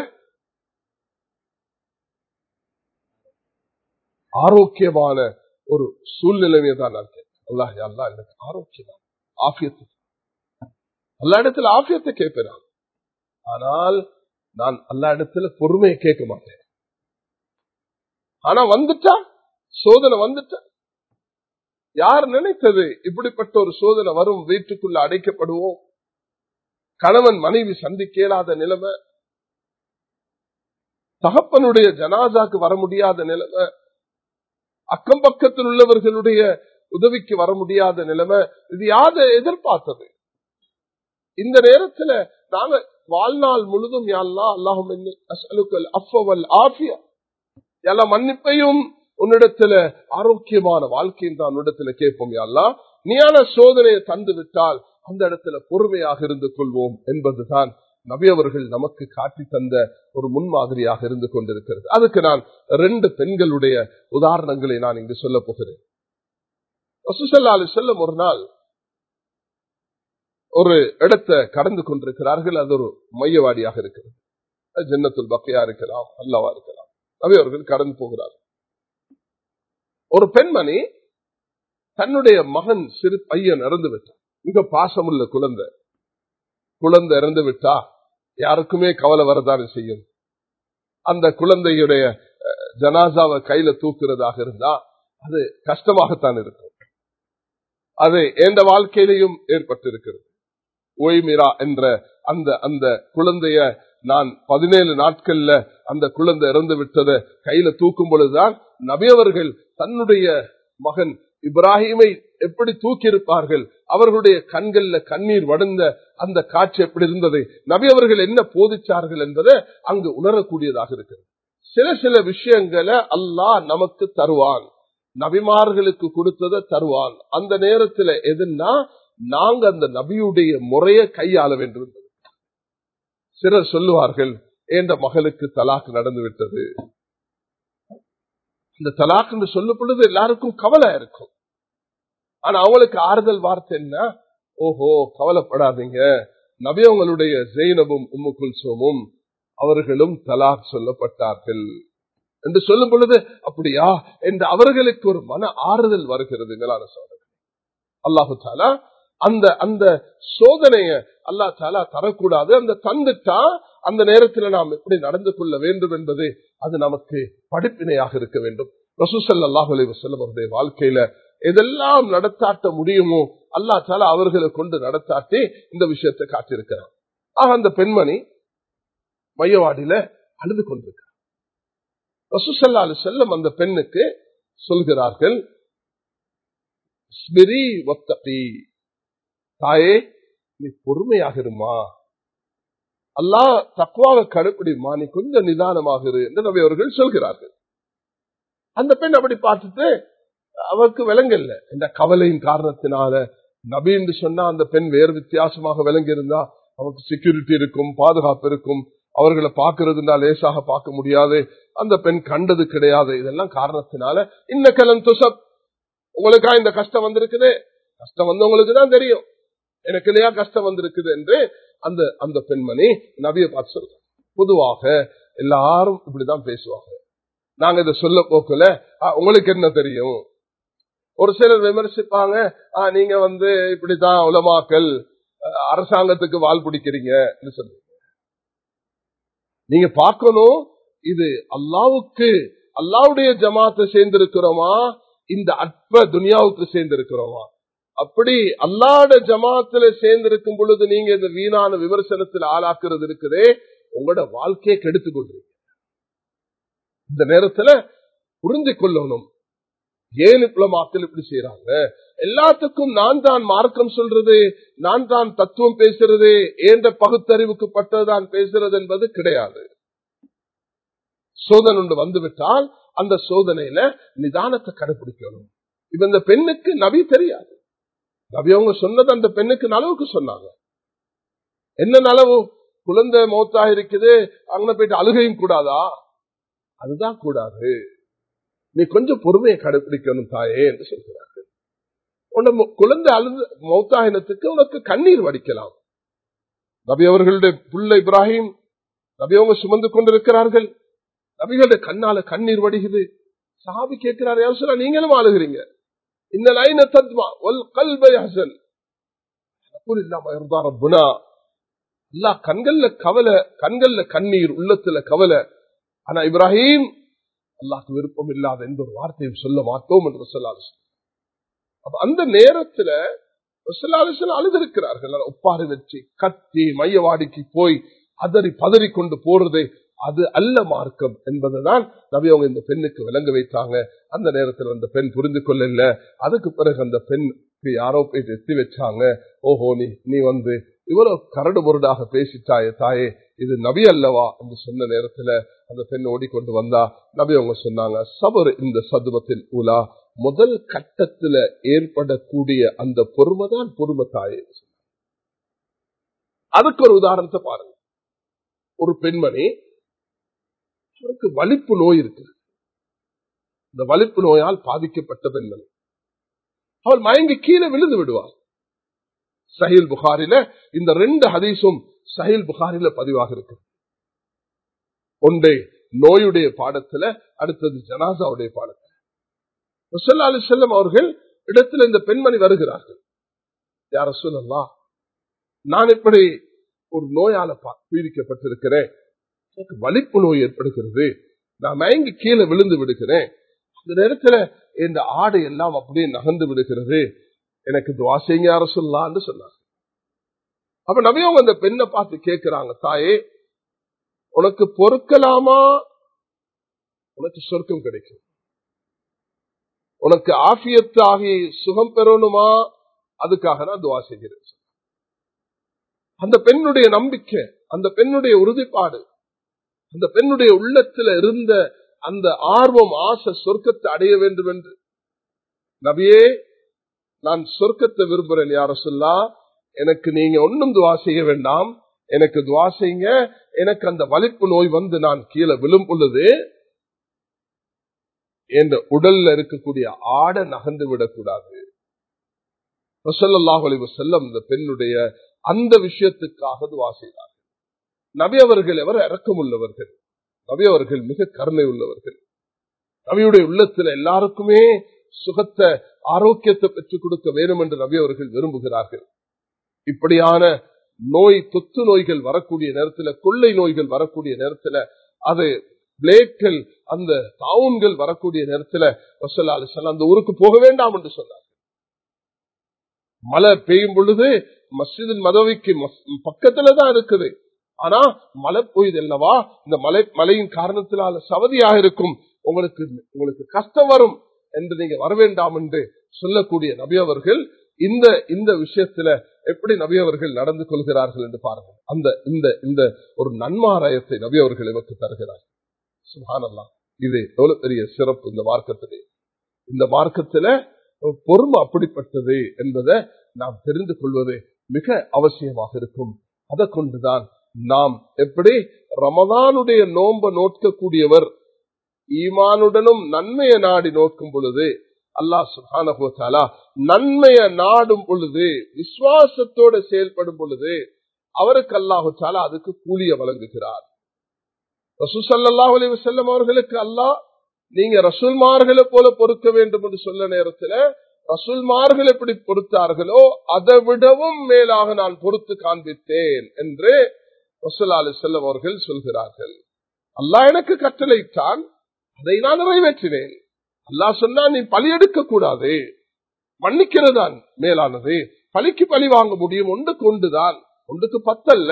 Speaker 1: ஆரோக்கியமான ஒரு சூழ்நிலைமையை தான் நான் கேட்பேன் அல்லாஹ் அல்லா எனக்கு ஆரோக்கியமான ஆபியத்து அல்லா இடத்துல ஆபியத்தை கேட்பேன் நான் ஆனால் நான் அல்லா இடத்துல பொறுமையை கேட்க மாட்டேன் ஆனா வந்துட்டா சோதனை வந்துட்டா யார் நினைத்தது இப்படிப்பட்ட ஒரு சோதனை வரும் வீட்டுக்குள்ள அடைக்கப்படுவோம் கணவன் மனைவி சந்திக்க இயலாத நிலைமை தகப்பனுடைய ஜனாதாக்கு வர முடியாத நிலைமை அக்கம் பக்கத்தில் உள்ளவர்களுடைய உதவிக்கு வர முடியாத நிலைமை இது யாரு எதிர்பார்த்தது இந்த நேரத்துல நாங்க வாழ்நாள் முழுதும் யாழ்லா அல்லாஹும் அஸ்அலுக்கல் அஃபவல் ஆஃபியா எல்லா மன்னிப்பையும் உன்னிடத்துல ஆரோக்கியமான வாழ்க்கையும் தான் உன்னிடத்துல கேட்போம் யாழ்லா நீயான சோதனையை தந்து விட்டால் அந்த இடத்துல பொறுமையாக இருந்து கொள்வோம் என்பதுதான் நபி அவர்கள் நமக்கு காட்டி தந்த ஒரு முன்மாதிரியாக இருந்து கொண்டிருக்கிறது அதுக்கு நான் ரெண்டு பெண்களுடைய உதாரணங்களை நான் இங்கு சொல்ல போகிறேன் ரசூசல்லா செல்லும் ஒரு நாள் ஒரு இடத்தை கடந்து கொண்டிருக்கிறார்கள் அது ஒரு மையவாடியாக இருக்கிறது ஜன்னத்துல் பக்கையா இருக்கலாம் அல்லவா இருக்கலாம் நபி அவர்கள் கடந்து போகிறார் ஒரு பெண்மணி தன்னுடைய மகன் சிறு பையன் இறந்து விட்டார் மிக பாசமுள்ள குழந்தை குழந்தை இறந்து விட்டா யாருக்குமே கவலை வரதானே செய்யும் அந்த குழந்தையுடைய ஜனாசாவை கையில தூக்குறதாக இருந்தா அது கஷ்டமாகத்தான் இருக்கும் அது எந்த வாழ்க்கையிலையும் ஏற்பட்டிருக்கிறது ஓய்மிரா என்ற அந்த அந்த குழந்தைய நான் பதினேழு நாட்கள்ல அந்த குழந்தை இறந்து விட்டதை கையில தூக்கும் பொழுதுதான் நபியவர்கள் தன்னுடைய மகன் இப்ராஹிமை எப்படி தூக்கி இருப்பார்கள் அவர்களுடைய கண்கள்ல கண்ணீர் வடந்த அந்த காட்சி எப்படி இருந்தது நபி அவர்கள் என்ன போதிச்சார்கள் என்பதை அங்கு உணரக்கூடியதாக இருக்கிறது சில சில விஷயங்களை அல்லாஹ் நமக்கு தருவான் நபிமார்களுக்கு கொடுத்ததை தருவான் அந்த நேரத்துல எதுன்னா நாங்க அந்த நபியுடைய முறையை கையாள வேண்டும் சிலர் சொல்லுவார்கள் என்ற மகளுக்கு தலாக்கு நடந்து விட்டது இந்த தலாக் என்று சொல்லும் பொழுது எல்லாருக்கும் கவலை இருக்கும் ஆனா அவங்களுக்கு ஆறுதல் வார்த்தை என்ன ஓஹோ கவலைப்படாதீங்க நபியவங்களுடைய ஜெயினபும் உம்மு குல்சோமும் அவர்களும் தலாக் சொல்லப்பட்டார்கள் என்று சொல்லும் பொழுது அப்படியா என்று அவர்களுக்கு ஒரு மன ஆறுதல் வருகிறது மேலான சோதனை அல்லாஹு தாலா அந்த அந்த சோதனைய அல்லா தாலா தரக்கூடாது அந்த தந்துட்டா அந்த நேரத்தில் நாம் எப்படி நடந்து கொள்ள வேண்டும் என்பது அது நமக்கு படிப்பினையாக இருக்க வேண்டும் ரசூசல்லாஹ் செல்லும் அவருடைய வாழ்க்கையில எதெல்லாம் நடத்தாட்ட முடியுமோ அல்லா தாலா அவர்களை கொண்டு நடத்தாட்டி இந்த விஷயத்தை காட்டியிருக்கிறார் ஆக அந்த பெண்மணி மையவாடியில அழுது கொண்டிருக்கிறார் ரசூசல்லா அலி செல்லம் அந்த பெண்ணுக்கு சொல்கிறார்கள் தாயே நீ பொறுமையாக இருமா அல்லா தக்குவாக கடுப்பிடிமா நீ கொஞ்சம் நிதானமாக இரு என்று நபி அவர்கள் சொல்கிறார்கள் அந்த பெண் அப்படி பார்த்துட்டு அவருக்கு விளங்கல்ல இந்த கவலையின் காரணத்தினால நபி என்று சொன்னா அந்த பெண் வேறு வித்தியாசமாக விளங்கி இருந்தா அவருக்கு செக்யூரிட்டி இருக்கும் பாதுகாப்பு இருக்கும் அவர்களை பார்க்கறதுனா லேசாக பார்க்க முடியாது அந்த பெண் கண்டது கிடையாது இதெல்லாம் காரணத்தினால இந்த கலன் துசப் உங்களுக்கா இந்த கஷ்டம் வந்திருக்குது கஷ்டம் வந்து உங்களுக்கு தான் தெரியும் எனக்கு இல்லையா கஷ்டம் வந்திருக்குது என்று அந்த அந்த பெண்மணி நபியை பார்த்து சொல்ற பொதுவாக எல்லாரும் இப்படிதான் பேசுவாங்க நாங்க இதை சொல்ல போக்கல உங்களுக்கு என்ன தெரியும் ஒரு சிலர் விமர்சிப்பாங்க நீங்க வந்து இப்படித்தான் உலமாக்கல் அரசாங்கத்துக்கு வால் பிடிக்கிறீங்க சொல்லுங்க நீங்க பார்க்கணும் இது அல்லாவுக்கு அல்லாவுடைய ஜமாத்தை சேர்ந்திருக்கிறோமா இந்த அற்ப துனியாவுக்கு சேர்ந்திருக்கிறோமா அப்படி அல்லாட ஜமாத்துல சேர்ந்திருக்கும் பொழுது நீங்க இந்த வீணான விமர்சனத்தில் ஆளாக்குறது இருக்குதே உங்களோட வாழ்க்கையை கெடுத்து கொள்றீங்க இந்த நேரத்துல புரிஞ்சு கொள்ளணும் ஏன் இவ்வளவு இப்படி செய்யறாங்க எல்லாத்துக்கும் நான் தான் மார்க்கம் சொல்றது நான் தான் தத்துவம் பேசுறது ஏன்ற பகுத்தறிவுக்கு பட்டதுதான் பேசுறது என்பது கிடையாது சோதனை ஒன்று வந்துவிட்டால் அந்த சோதனையில நிதானத்தை கடைபிடிக்கணும் இப்ப இந்த பெண்ணுக்கு நபி தெரியாது நபி அவங்க சொன்னது அந்த பெண்ணுக்கு நலவுக்கு சொன்னாங்க என்ன நலவு குழந்தை மௌத்தா இருக்குது அங்க போயிட்டு அழுகையும் கூடாதா அதுதான் கூடாது நீ கொஞ்சம் பொறுமையை கடைபிடிக்கணும் தாயே என்று சொல்கிறார்கள் உன்னை குழந்தை அழுது மௌத்தாயினத்துக்கு உனக்கு கண்ணீர் வடிக்கலாம் நபி அவர்களுடைய புள்ள இப்ராஹிம் நபி அவங்க சுமந்து கொண்டிருக்கிறார்கள் நபிகளுடைய கண்ணால கண்ணீர் வடிகுது சாபி கேட்கிறார் யார் சொல்ல நீங்களும் ஆளுகிறீங்க இந்த லைன தத்மா ஒல் கல்பை ஹசன் அல்லா கண்கள்ல கவலை கண்கள்ல கண்ணீர் உள்ளத்துல கவலை ஆனா இப்ராஹிம் அல்லாக்கு விருப்பம் இல்லாத எந்த ஒரு வார்த்தையும் சொல்ல மாட்டோம் என்று சொல்லாலு அப்ப அந்த நேரத்துல அழுதிருக்கிறார்கள் ஒப்பாரி வச்சு கத்தி மையவாடிக்கு போய் அதறி பதறி கொண்டு போறது அது அல்ல மார்க்கம் என்பதுதான் நபி அவங்க இந்த பெண்ணுக்கு விளங்க வைத்தாங்க அந்த நேரத்தில் அந்த பெண் புரிந்து கொள்ளல அதுக்கு பிறகு அந்த பெண்ணுக்கு யாரோ போய் எத்தி வச்சாங்க ஓஹோ நீ நீ வந்து இவ்வளவு கரடு முரடாக பேசிட்டாயே தாயே இது நபி அல்லவா என்று சொன்ன நேரத்துல அந்த பெண் ஓடிக்கொண்டு வந்தா நபி அவங்க சொன்னாங்க சபர் இந்த சதுவத்தில் உலா முதல் கட்டத்துல ஏற்படக்கூடிய அந்த பொறுமைதான் பொறுமை தாயே அதுக்கு ஒரு உதாரணத்தை பாருங்க ஒரு பெண்மணி அவருக்கு வலிப்பு நோய் இருக்கு இந்த வலிப்பு நோயால் பாதிக்கப்பட்ட பெண்மணி அவள் மயங்கி கீழே விழுந்து விடுவார் சஹில் புகாரில இந்த ரெண்டு ஹதீஸும் சஹில் புகாரில பதிவாக இருக்கு ஒன்றே நோயுடைய பாடத்துல அடுத்தது ஜனாசாவுடைய பாடத்துல முசல்லா அலி செல்லம் அவர்கள் இடத்துல இந்த பெண்மணி வருகிறார்கள் யார சொல்லலாம் நான் இப்படி ஒரு நோயால பீடிக்கப்பட்டிருக்கிறேன் எனக்கு வலிப்பு நோய் ஏற்படுகிறது நான் மயங்கி கீழே விழுந்து விடுகிறேன் அந்த நேரத்துல இந்த ஆடை எல்லாம் அப்படியே நகர்ந்து விடுகிறது எனக்கு துவா செய்யுங்க யார சொல்லலான்னு சொன்னாங்க அப்ப நபியவங்க அந்த பெண்ணை பார்த்து கேட்கிறாங்க தாயே உனக்கு பொறுக்கலாமா உனக்கு சொர்க்கம் கிடைக்கும் உனக்கு ஆபியத்தாகி சுகம் பெறணுமா அதுக்காக நான் துவா செய்கிறேன் அந்த பெண்ணுடைய நம்பிக்கை அந்த பெண்ணுடைய உறுதிப்பாடு அந்த பெண்ணுடைய உள்ளத்துல இருந்த அந்த ஆர்வம் ஆசை சொர்க்கத்தை அடைய வேண்டும் என்று நபியே நான் சொர்க்கத்தை விரும்புறேன் யார சொல்லா எனக்கு நீங்க ஒன்னும் துவா செய்ய வேண்டாம் எனக்கு துவா செய்யுங்க எனக்கு அந்த வலிப்பு நோய் வந்து நான் கீழே விழும் பொழுது என்ற உடல்ல இருக்கக்கூடிய ஆடை நகர்ந்து விடக்கூடாது செல்லம் இந்த பெண்ணுடைய அந்த விஷயத்துக்காக துவா செய்தார் நபி அவர்கள் எவர் இறக்கம் உள்ளவர்கள் நபி அவர்கள் மிக கருணை உள்ளவர்கள் நபியுடைய உள்ளத்துல எல்லாருக்குமே சுகத்தை ஆரோக்கியத்தை பெற்றுக் கொடுக்க வேண்டும் என்று நபி அவர்கள் விரும்புகிறார்கள் இப்படியான நோய் தொத்து நோய்கள் வரக்கூடிய நேரத்தில் கொள்ளை நோய்கள் வரக்கூடிய நேரத்தில் அது பிளேட்கள் அந்த தாவுன்கள் வரக்கூடிய நேரத்தில் ரசல்லா அலிசல்லாம் அந்த ஊருக்கு போக வேண்டாம் என்று சொன்னார் மழை பெய்யும் பொழுது மஸ்ஜிதின் மதவிக்கு பக்கத்துல தான் இருக்குது ஆனா மழை போயுது அல்லவா இந்த மலை மழையின் காரணத்தினால சவதியாக இருக்கும் உங்களுக்கு உங்களுக்கு கஷ்டம் வரும் என்று நீங்க வர வேண்டாம் என்று சொல்லக்கூடிய நபி அவர்கள் இந்த இந்த விஷயத்துல எப்படி நபி அவர்கள் நடந்து கொள்கிறார்கள் என்று பாருங்கள் அந்த இந்த இந்த ஒரு நன்மாராயத்தை நபி அவர்கள் இவருக்கு தருகிறார் சுகானல்லாம் இது எவ்வளவு பெரிய சிறப்பு இந்த மார்க்கத்திலே இந்த மார்க்கத்துல பொறுமை அப்படிப்பட்டது என்பதை நாம் தெரிந்து கொள்வது மிக அவசியமாக இருக்கும் அதை கொண்டுதான் நாம் எப்படி ரமதானுடைய நோன்ப நோக்கக்கூடியவர் ஈமானுடனும் நன்மையை நாடி நோக்கும் பொழுது அல்லாஹ் சுஹானா நன்மைய நாடும் பொழுது விசுவாசத்தோடு செயல்படும் பொழுது அவருக்கு அல்லாஹு சாலா அதுக்கு கூலிய வழங்குகிறார் ரசூசல்லாஹ் அலி வசல்லம் அவர்களுக்கு அல்லாஹ் நீங்க ரசூல்மார்களை போல பொறுக்க வேண்டும் என்று சொல்ல நேரத்தில் ரசூல்மார்கள் எப்படி பொறுத்தார்களோ அதை விடவும் மேலாக நான் பொறுத்து காண்பித்தேன் என்று ரசூல்லா அலி செல்லம் அவர்கள் சொல்கிறார்கள் அல்லாஹ் எனக்கு கட்டளைத்தான் அதை நான் நிறைவேற்றினேன் அல்லாஹ் சொன்னா நீ பலி எடுக்க கூடாது மன்னிக்கிறதான் மேலானது பலிக்கு பழி வாங்க முடியும் ஒன்றுக்கு ஒன்றுதான் ஒன்றுக்கு பத்தல்ல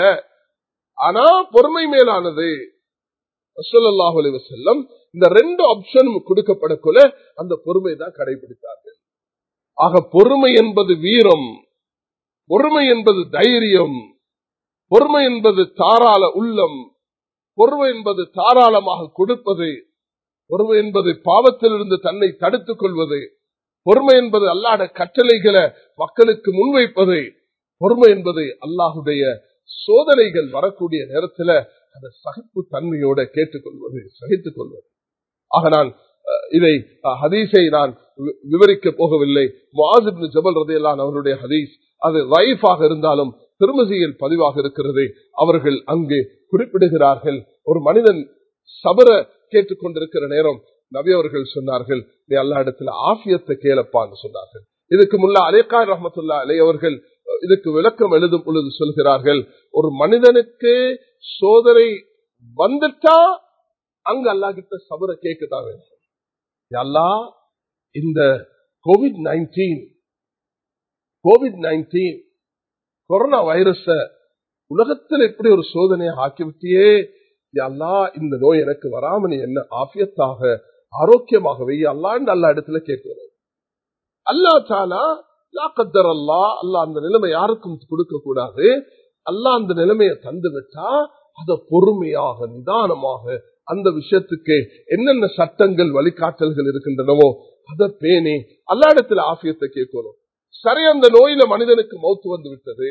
Speaker 1: ஆனா பொறுமை மேலானது ரசூல்லாஹு அலி வசல்லம் இந்த ரெண்டு ஆப்ஷனும் கொடுக்கப்படக்குள்ள அந்த பொறுமை தான் கடைபிடித்தார்கள் ஆக பொறுமை என்பது வீரம் பொறுமை என்பது தைரியம் பொறுமை என்பது தாராள உள்ளம் பொறுமை என்பது தாராளமாக கொடுப்பது பொறுமை என்பது பாவத்திலிருந்து தன்னை தடுத்துக் கொள்வது பொறுமை என்பது அல்லாட கட்டளைகளை மக்களுக்கு முன்வைப்பது பொறுமை என்பது அல்லாஹுடைய சோதனைகள் வரக்கூடிய நேரத்தில் அந்த சகிப்பு தன்மையோட கேட்டுக்கொள்வது சகித்துக் கொள்வது ஆக நான் இதை ஹதீஸை நான் விவரிக்க போகவில்லை வாசிப் ஜபல் ரதையெல்லாம் அவருடைய ஹதீஸ் அது வைஃபாக இருந்தாலும் திருமதியில் பதிவாக இருக்கிறது அவர்கள் அங்கு குறிப்பிடுகிறார்கள் ஒரு மனிதன் சபர கேட்டுக்கொண்டிருக்கிற நேரம் நபி அவர்கள் சொன்னார்கள் நீ அல்லா இடத்துல ஆசியத்தை கேளப்பான்னு சொன்னார்கள் இதுக்கு முல்ல அலேகாய் ரஹமத்துல்லா அலை அவர்கள் இதுக்கு விளக்கம் எழுதும் பொழுது சொல்கிறார்கள் ஒரு மனிதனுக்கு சோதனை வந்துட்டா அங்க அல்லா கிட்ட சபர கேட்கதான் வேண்டும் அல்லா இந்த COVID nineteen COVID nineteen corona வைரஸ உலகத்தில் எப்படி ஒரு சோதனையை ஆக்கிவிட்டியே அல்லா இந்த நோய் எனக்கு வராம நீ என்ன ஆபியத்தாக ஆரோக்கியமாக வெய்ய அல்லாண்டு அல்லா இடத்துல கேட்கிறோம் அல்லா தாலா லா கத்தர் அல்லா அல்லா அந்த நிலைமை யாருக்கும் கொடுக்க கூடாது அல்லா அந்த நிலைமையை தந்து விட்டா அத பொறுமையாக நிதானமாக அந்த விஷயத்துக்கு என்னென்ன சட்டங்கள் வழிகாட்டல்கள் இருக்கின்றனவோ அதை பேணி அல்லா இடத்துல ஆசியத்தை கேட்கணும் சரி அந்த நோயில மனிதனுக்கு மௌத்து வந்து விட்டது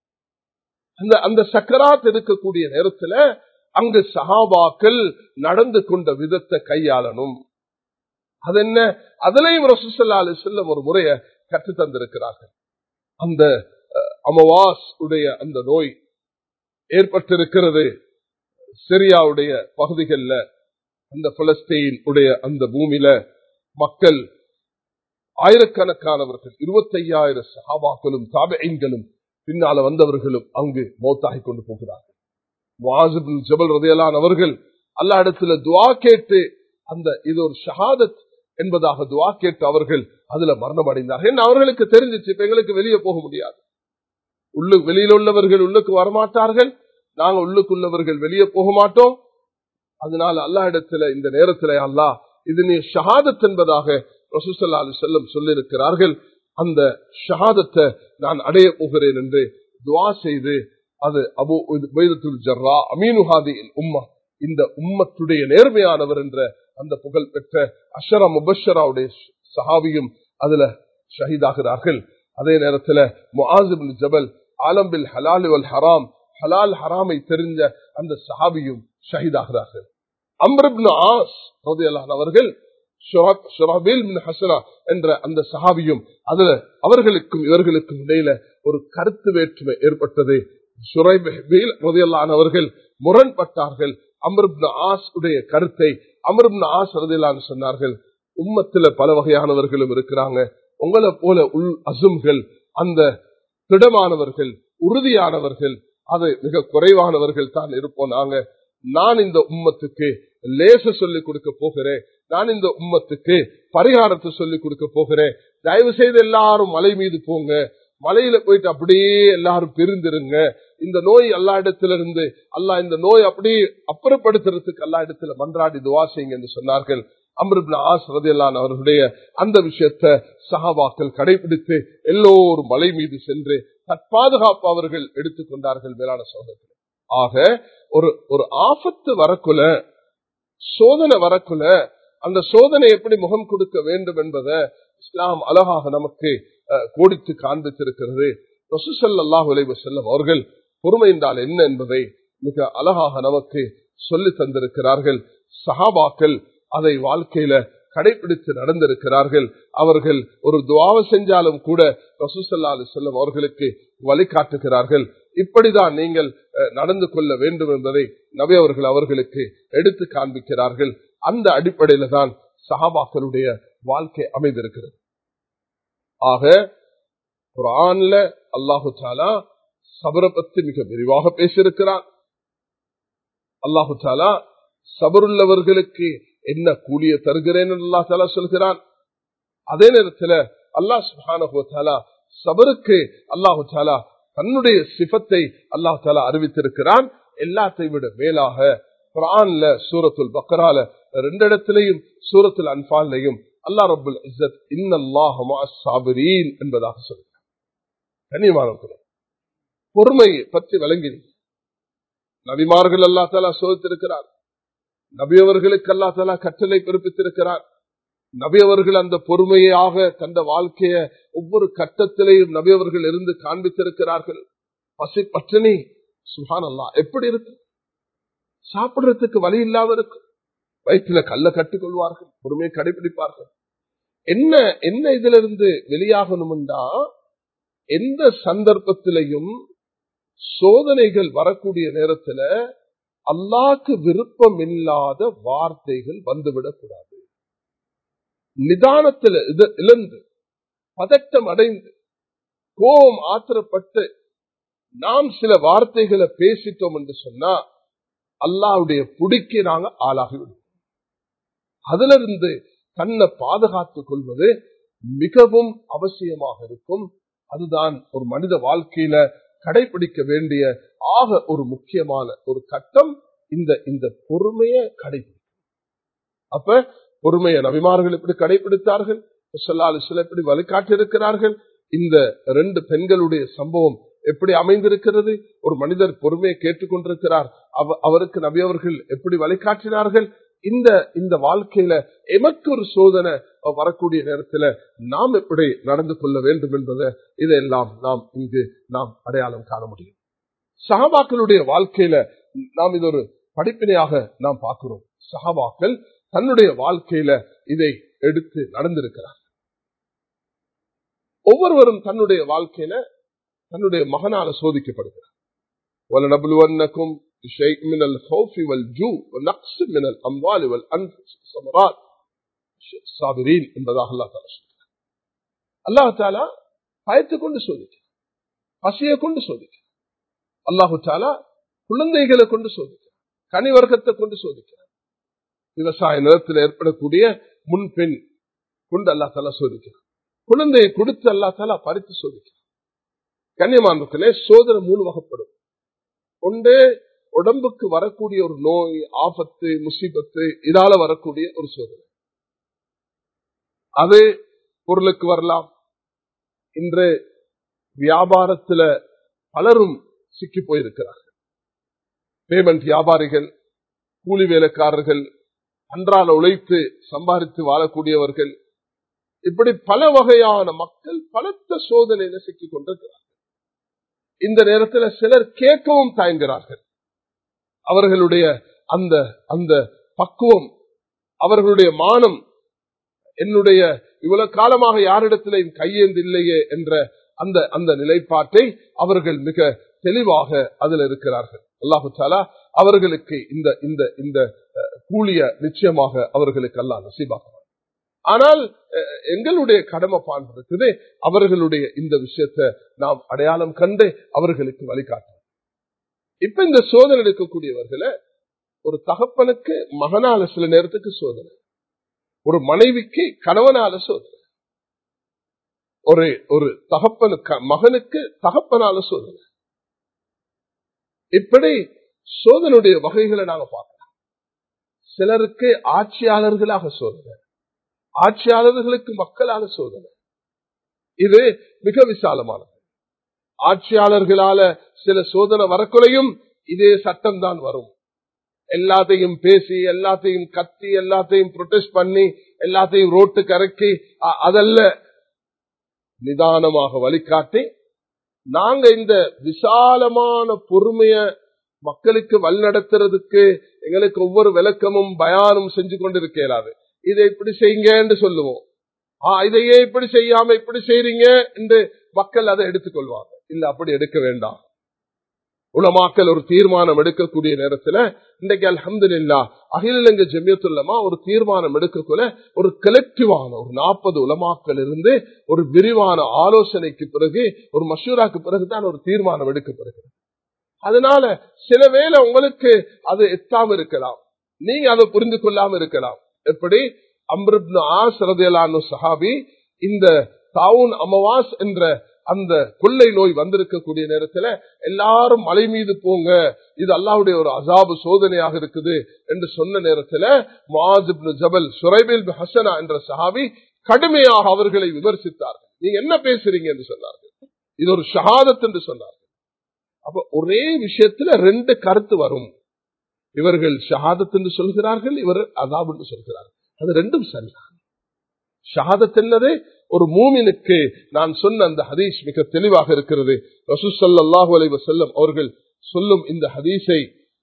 Speaker 1: அந்த அந்த சக்கராத் இருக்கக்கூடிய நேரத்துல அங்கு சஹாபாக்கள் நடந்து கொண்ட விதத்தை கையாளணும் அது என்ன அதுலயும் ரசூசல்லா அலி செல்லம் ஒரு முறைய கற்று தந்திருக்கிறார்கள் அந்த அமவாஸ் உடைய அந்த நோய் ஏற்பட்டிருக்கிறது சிரியாவுடைய பகுதிகளில் அந்த பலஸ்தீன் உடைய அந்த பூமியில மக்கள் ஆயிரக்கணக்கானவர்கள் இருபத்தையாயிரம் சஹாபாக்களும் தாபைங்களும் பின்னால வந்தவர்களும் அங்கு மௌத்தாகி கொண்டு போகிறார்கள் ஜபல் ரதையலான் அவர்கள் அல்லா இடத்துல துவா கேட்டு அந்த இது ஒரு ஷஹாதத் என்பதாக துவா கேட்டு அவர்கள் அதுல மரணம் அடைந்தார்கள் அவர்களுக்கு தெரிஞ்சிச்சு இப்ப எங்களுக்கு வெளியே போக முடியாது உள்ளு வெளியில் உள்ளவர்கள் உள்ளுக்கு வரமாட்டார்கள் நாங்க உள்ளுக்குள்ளவர்கள் வெளியே போக மாட்டோம் அதனால அல்லா இடத்துல இந்த நேரத்துல அல்லா இது நீ ஷஹாதத் என்பதாக ரசூசல்லா அலி செல்லம் சொல்லியிருக்கிறார்கள் அந்த ஷஹாதத்தை நான் அடைய போகிறேன் என்று துவா செய்து அது அபு ஜர்ரா அமீனுஹாதி உம்மா இந்த உம்மத்துடைய நேர்மையானவர் என்ற அந்த புகழ் பெற்ற அஷரா முபஷராவுடைய சஹாபியும் அதுல ஷஹீதாகிறார்கள் அதே நேரத்தில் முஆசிபின் ஜபல் ஆலம்பில் ஹலாலி வல் ஹராம் ஹலால் ஹராமை தெரிஞ்ச அந்த சஹாபியும் ஷஹீதாகிறார்கள் அம்ரபின் ஆஸ் அவர்கள் என்ற அந்த சஹாபியும் அதுல அவர்களுக்கும் இவர்களுக்கும் இடையில ஒரு கருத்து வேற்றுமை ஏற்பட்டது அவர்கள் முரண்பட்டார்கள் அமருப்ன ஆஸ் உடைய கருத்தை அமருப்ன ஆஸ் ரதிலான்னு சொன்னார்கள் உம்மத்துல பல வகையானவர்களும் இருக்கிறாங்க உங்களை போல உள் அசும்கள் அந்த திடமானவர்கள் உறுதியானவர்கள் அது மிக குறைவானவர்கள் தான் இருப்போம் நாங்க நான் இந்த உம்மத்துக்கு லேச சொல்லிக் கொடுக்க போகிறேன் நான் இந்த உம்மத்துக்கு பரிகாரத்தை சொல்லிக் கொடுக்க போகிறேன் தயவு செய்து எல்லாரும் மலை மீது போங்க மலையில போயிட்டு அப்படியே எல்லாரும் பிரிந்திருங்க இந்த நோய் எல்லா இடத்துல இருந்து அல்லா இந்த நோய் அப்படியே அப்புறப்படுத்துறதுக்கு எல்லா இடத்துல மன்றாடி துவா செய்யுங்க என்று சொன்னார்கள் அமிர்பின் ஆசிரதியல்லான் அவர்களுடைய அந்த விஷயத்த சகாபாக்கள் கடைபிடித்து எல்லோரும் மலை மீது சென்று தற்பாதுகாப்பு அவர்கள் எடுத்துக்கொண்டார்கள் மேலான சோதனை ஆக ஒரு ஒரு ஆபத்து வரக்குல சோதனை வரக்குல அந்த சோதனை எப்படி முகம் கொடுக்க வேண்டும் என்பதை இஸ்லாம் அழகாக நமக்கு கோடித்து காண்பித்திருக்கிறது ரசூசல்லாஹ் உலைவு செல்லம் அவர்கள் பொறுமை என்றால் என்ன என்பதை மிக அழகாக நமக்கு சொல்லி தந்திருக்கிறார்கள் சஹாபாக்கள் அதை வாழ்க்கையில கடைபிடித்து நடந்திருக்கிறார்கள் அவர்கள் ஒரு துவாவை செஞ்சாலும் கூட ரசூசல்லா அலி செல்லம் அவர்களுக்கு வழிகாட்டுகிறார்கள் இப்படிதான் நீங்கள் நடந்து கொள்ள வேண்டும் என்பதை நபி அவர்கள் அவர்களுக்கு எடுத்து காண்பிக்கிறார்கள் அந்த அடிப்படையில தான் சஹாபாக்களுடைய வாழ்க்கை அமைந்திருக்கிறது ஆக குரான்ல அல்லாஹு தாலா சபரை பத்தி மிக விரிவாக பேசியிருக்கிறார் அல்லாஹு தாலா சபருள்ளவர்களுக்கு என்ன கூலிய தருகிறேன் அல்லா தாலா சொல்கிறான் அதே நேரத்தில் அல்லாஹ் சுபானா சபருக்கு அல்லாஹு தாலா தன்னுடைய சிபத்தை அல்லாஹு தாலா அறிவித்திருக்கிறான் எல்லாத்தை விட மேலாக குரான்ல சூரத்துல் பக்கரால ரெண்டு இடத்திலையும் சூரத்துல் அன்பாலையும் அல்லா ரபுல் இசத் இன்னல்லாஹீன் என்பதாக சொல்கிறார் கனியமானவர்களே பொறுமையை பற்றி வழங்கி நபிமார்கள் அல்லா தாலா சோதித்திருக்கிறார் நபியவர்களுக்கு அல்லா தாலா கட்டளை பிறப்பித்திருக்கிறார் நபியவர்கள் அந்த பொறுமையாக தந்த வாழ்க்கைய ஒவ்வொரு கட்டத்திலையும் நபியவர்கள் இருந்து காண்பித்திருக்கிறார்கள் பசி பட்டினி சுகான் அல்லா எப்படி இருக்கு சாப்பிடுறதுக்கு வழி இல்லாம இருக்கு வயிற்றுல கல்ல கட்டிக் கொள்வார்கள் பொறுமையை கடைபிடிப்பார்கள் என்ன என்ன இதுல இருந்து வெளியாகணும்டா எந்த சந்தர்ப்பத்திலையும் சோதனைகள் வரக்கூடிய நேரத்துல அல்லாக்கு விருப்பம் இல்லாத வார்த்தைகள் வந்துவிடக் கூடாது நிதானத்தில் இழந்து பதட்டம் அடைந்து கோபம் ஆத்திரப்பட்டு நாம் சில வார்த்தைகளை பேசிட்டோம் என்று சொன்னா அல்லாவுடைய புடிக்கு நாங்க ஆளாகிவிடும் அதுல இருந்து தன்னை பாதுகாத்துக் கொள்வது மிகவும் அவசியமாக இருக்கும் அதுதான் ஒரு மனித வாழ்க்கையில கடைபிடிக்க வேண்டிய ஆக ஒரு முக்கியமான ஒரு கட்டம் இந்த இந்த பொறுமையை கடைபிடிக்கும் அப்ப பொறுமையை நபிமார்கள் எப்படி கடைபிடித்தார்கள் சில எப்படி வழிகாட்டியிருக்கிறார்கள் இந்த ரெண்டு பெண்களுடைய சம்பவம் எப்படி அமைந்திருக்கிறது ஒரு மனிதர் பொறுமையை கேட்டுக்கொண்டிருக்கிறார் அவருக்கு நபி அவர்கள் எப்படி வழிகாட்டினார்கள் இந்த இந்த வாழ்க்கையில எமக்கு ஒரு சோதனை வரக்கூடிய நேரத்துல நாம் எப்படி நடந்து கொள்ள வேண்டும் என்பதை இதையெல்லாம் நாம் இங்கு நாம் அடையாளம் காண முடியும் சஹாபாக்களுடைய வாழ்க்கையில நாம் இது ஒரு படிப்பினையாக நாம் பார்க்கிறோம் சஹாபாக்கள் தன்னுடைய வாழ்க்கையில இதை எடுத்து நடந்திருக்கிறார் ஒவ்வொருவரும் தன்னுடைய வாழ்க்கையில தன்னுடைய மகனால சோதிக்கப்படுகிறார் وَلَنَبْلُوَنَّكُمْ بِشَيْءٍ مِنَ الْخَوْفِ وَالْجُوعِ وَنَقْصٍ مِنَ الْأَمْوَالِ وَالْأَنْفُسِ وَالثَّمَرَاتِ சாபிரீன் என்பதாக அல்லா தாலா சொல்கிறார் அல்லாஹ் தாலா பயத்தை கொண்டு சோதிக்கிறார் பசியை கொண்டு சோதிக்கிறார் அல்லாஹு தாலா குழந்தைகளை கொண்டு சோதிக்கிறார் கனி வர்க்கத்தை கொண்டு சோதிக்கிறார் விவசாய நிலத்தில் ஏற்படக்கூடிய முன்பின் கொண்டு அல்லா தாலா சோதிக்கிறார் குழந்தையை கொடுத்து அல்லா தாலா பறித்து சோதிக்கிறார் கண்ணியமானே சோதனை மூணு வகைப்படும் ஒன்று உடம்புக்கு வரக்கூடிய ஒரு நோய் ஆபத்து முசீபத்து இதால வரக்கூடிய ஒரு சோதனை அது பொருளுக்கு வரலாம் இன்று வியாபாரத்துல பலரும் சிக்கி போயிருக்கிறார்கள் பேமெண்ட் வியாபாரிகள் கூலி வேலைக்காரர்கள் அன்றாட உழைத்து சம்பாதித்து வாழக்கூடியவர்கள் இப்படி பல வகையான மக்கள் பலத்த சோதனையில சிக்கிக் கொண்டிருக்கிறார்கள் இந்த நேரத்தில் சிலர் கேட்கவும் தயங்குகிறார்கள் அவர்களுடைய அந்த அந்த பக்குவம் அவர்களுடைய மானம் என்னுடைய இவ்வளவு காலமாக யாரிடத்தில் என் கையேந்து இல்லையே என்ற அந்த அந்த நிலைப்பாட்டை அவர்கள் மிக தெளிவாக அதில் இருக்கிறார்கள் அல்லாஹு சாலா அவர்களுக்கு இந்த இந்த இந்த கூலிய நிச்சயமாக அவர்களுக்கு அல்லா நசீபாக ஆனால் அஹ், எங்களுடைய கடமை பான்றது அவர்களுடைய இந்த விஷயத்தை நாம் அடையாளம் கண்டு அவர்களுக்கு வழிகாட்டணும் இப்ப இந்த சோதனை எடுக்கக்கூடியவர்களை ஒரு தகப்பனுக்கு மகனால சில நேரத்துக்கு சோதனை ஒரு மனைவிக்கு கணவனால சோதனை ஒரு ஒரு தகப்பனுக்கு மகனுக்கு தகப்பனால சோதனை இப்படி சோதனுடைய வகைகளை நாங்க பார்க்கலாம் சிலருக்கு ஆட்சியாளர்களாக சோதனை ஆட்சியாளர்களுக்கு மக்களால சோதனை இது மிக விசாலமானது ஆட்சியாளர்களால சில சோதனை வரக்குறையும் இதே சட்டம் தான் வரும் எல்லாத்தையும் பேசி எல்லாத்தையும் கத்தி எல்லாத்தையும் ப்ரொடெஸ்ட் பண்ணி எல்லாத்தையும் ரோட்டுக்கு இறக்கி அ- அதல்ல நிதானமாக வழிகாட்டி நாங்க இந்த விசாலமான பொறுமைய மக்களுக்கு வழிநடத்துறதுக்கு எங்களுக்கு ஒவ்வொரு விளக்கமும் பயானும் செஞ்சு கொண்டிருக்கிறாரு இதை இப்படி செய்யுங்கன்னு சொல்லுவோம் ஆ, இதையே இப்படி செய்யாம இப்படி செய்றீங்க என்று மக்கள் அதை எடுத்துக்கொள்வாங்க இல்ல அப்படி எடுக்க வேண்டாம் உலமாக்கல் ஒரு தீர்மானம் எடுக்கக்கூடிய நேரத்துல இன்றைக்கு அல்ஹம்துலில்லா அகில இலங்கை ஜெமியத்துல்லமா ஒரு தீர்மானம் எடுக்கக்குள்ள ஒரு கலெக்டிவான ஒரு நாற்பது உலமாக்கள் இருந்து ஒரு விரிவான ஆலோசனைக்கு பிறகு ஒரு மஷூராக்கு பிறகுதான் ஒரு தீர்மானம் எடுக்கப்படுகிறது அதனால சில வேளை உங்களுக்கு அது எத்தாம இருக்கலாம் நீங்க அதை புரிந்து கொள்ளாம இருக்கலாம் எப்படி அம்ருப்னு ஆசிரதையிலான சஹாபி இந்த தாவுன் அமவாஸ் என்ற அந்த கொள்ளை நோய் வந்திருக்கக்கூடிய நேரத்துல எல்லாரும் மலை மீது போங்க இது அல்லாவுடைய ஒரு அசாபு சோதனையாக இருக்குது என்று சொன்ன நேரத்துல மாஜிப்னு ஜபல் சுரைபில் ஹசனா என்ற சஹாபி கடுமையாக அவர்களை விமர்சித்தார்கள் நீங்க என்ன பேசுறீங்க என்று சொன்னார்கள் இது ஒரு ஷஹாதத் என்று சொன்னார்கள் அப்ப ஒரே விஷயத்துல ரெண்டு கருத்து வரும் இவர்கள் ஷஹாதத் என்று சொல்கிறார்கள் இவர் அதாப் என்று சொல்கிறார்கள் அது ரெண்டும் சரிதான் ஷஹாதத் என்னது ஒரு மூமினுக்கு நான் சொன்ன அந்த ஹதீஸ் மிக தெளிவாக இருக்கிறது ரசூசல்லாஹு அலைஹி வஸல்லம் அவர்கள் சொல்லும் இந்த ஹதீஸை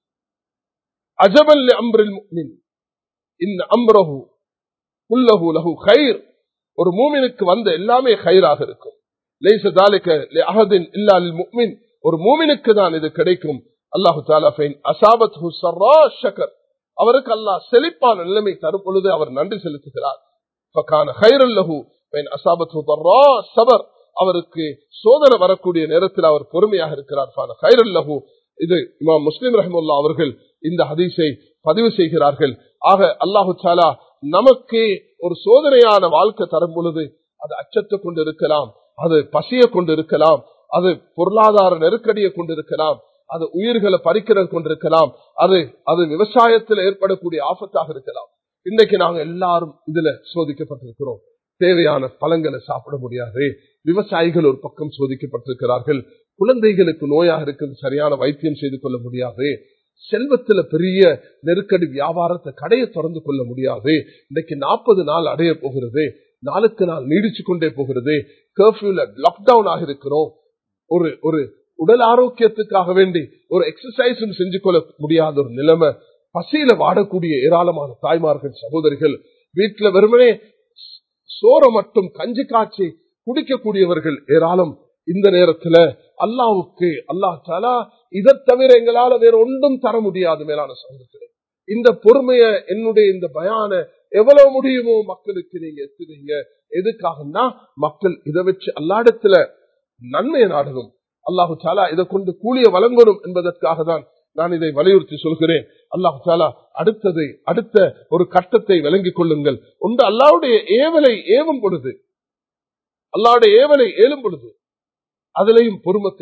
Speaker 1: அஜபல் அம்ரில் முஃமின் இன் அம்ரஹு குல்லஹு லஹு கைர் ஒரு மூமினுக்கு வந்த எல்லாமே கைராக இருக்கும் லைஸ தாலிக லிஅஹதின் இல்லா லில் முஃமின் ஒரு மூமினுக்கு தான் இது கிடைக்கும் அல்லாஹு தாலா ஃபைன் அசாபத்ஹு ஸர்ரா ஷக்கர் அவருக்கு அல்லாஹ் செழிப்பான நிலைமை தரும் பொழுது அவர் நன்றி செலுத்துகிறார் ஃபகான கைரல் லஹு ஃபைன் அசாபத்ஹு ضرா சபர் அவருக்கு சோதனை வரக்கூடிய நேரத்தில் அவர் பொறுமையாக இருக்கிறார் ஃபான கைரல் லஹு இது இமாம் முஸ்லிம் ரஹமுல்லா அவர்கள் இந்த ஹதீஸை பதிவு செய்கிறார்கள் ஆக அல்லாஹு தாலா நமக்கு ஒரு சோதனையான வாழ்க்கை தரும் பொழுது அது அச்சத்தை கொண்டு இருக்கலாம் அது பசிய கொண்டு இருக்கலாம் அது பொருளாதார நெருக்கடியை கொண்டிருக்கலாம் அது உயிர்களை பறிக்கிறது கொண்டிருக்கலாம் அது அது விவசாயத்தில் ஏற்படக்கூடிய ஆபத்தாக இருக்கலாம் இன்னைக்கு நாங்க எல்லாரும் இதுல சோதிக்கப்பட்டிருக்கிறோம் தேவையான பழங்களை சாப்பிட முடியாது விவசாயிகள் ஒரு பக்கம் சோதிக்கப்பட்டிருக்கிறார்கள் குழந்தைகளுக்கு நோயாக இருக்கிறது சரியான வைத்தியம் செய்து கொள்ள முடியாது செல்வத்துல பெரிய நெருக்கடி வியாபாரத்தை கடையை திறந்து கொள்ள முடியாது இன்னைக்கு நாற்பது நாள் அடைய போகிறது நாளுக்கு நாள் நீடிச்சு கொண்டே போகிறது கர்ஃபியூல லாக்டவுன் ஆக இருக்கிறோம் ஒரு ஒரு உடல் ஆரோக்கியத்துக்காக வேண்டி ஒரு எக்ஸசைஸும் செஞ்சு கொள்ள முடியாத ஒரு நிலைமை பசியில வாடக்கூடிய ஏராளமான தாய்மார்கள் சகோதரிகள் வீட்டுல வெறுமனே சோற மட்டும் கஞ்சி காய்ச்சி குடிக்கக்கூடியவர்கள் ஏராளம் இந்த நேரத்துல அல்லாவுக்கு அல்லாஹ் தாலா இதை தவிர எங்களால வேற ஒன்றும் தர முடியாது மேலான சகோதரர்களே இந்த பொறுமைய என்னுடைய இந்த பயான எவ்வளவு முடியுமோ மக்களுக்கு நீங்க எத்துறீங்க எதுக்காகனா மக்கள் இதை வச்சு அல்லாடத்துல நன்மையை நாடணும் அல்லாஹு சாலா இதை கொண்டு கூலிய வழங்கணும் என்பதற்காக தான் நான் இதை வலியுறுத்தி சொல்கிறேன் அல்லாஹு சாலா அடுத்ததை அடுத்த ஒரு கட்டத்தை விளங்கிக் கொள்ளுங்கள் ஒன்று அல்லாவுடைய ஏவலை ஏவும் பொழுது அல்லாவுடைய ஏவலை ஏலும் பொழுது அதிலையும் பொறுமத்தை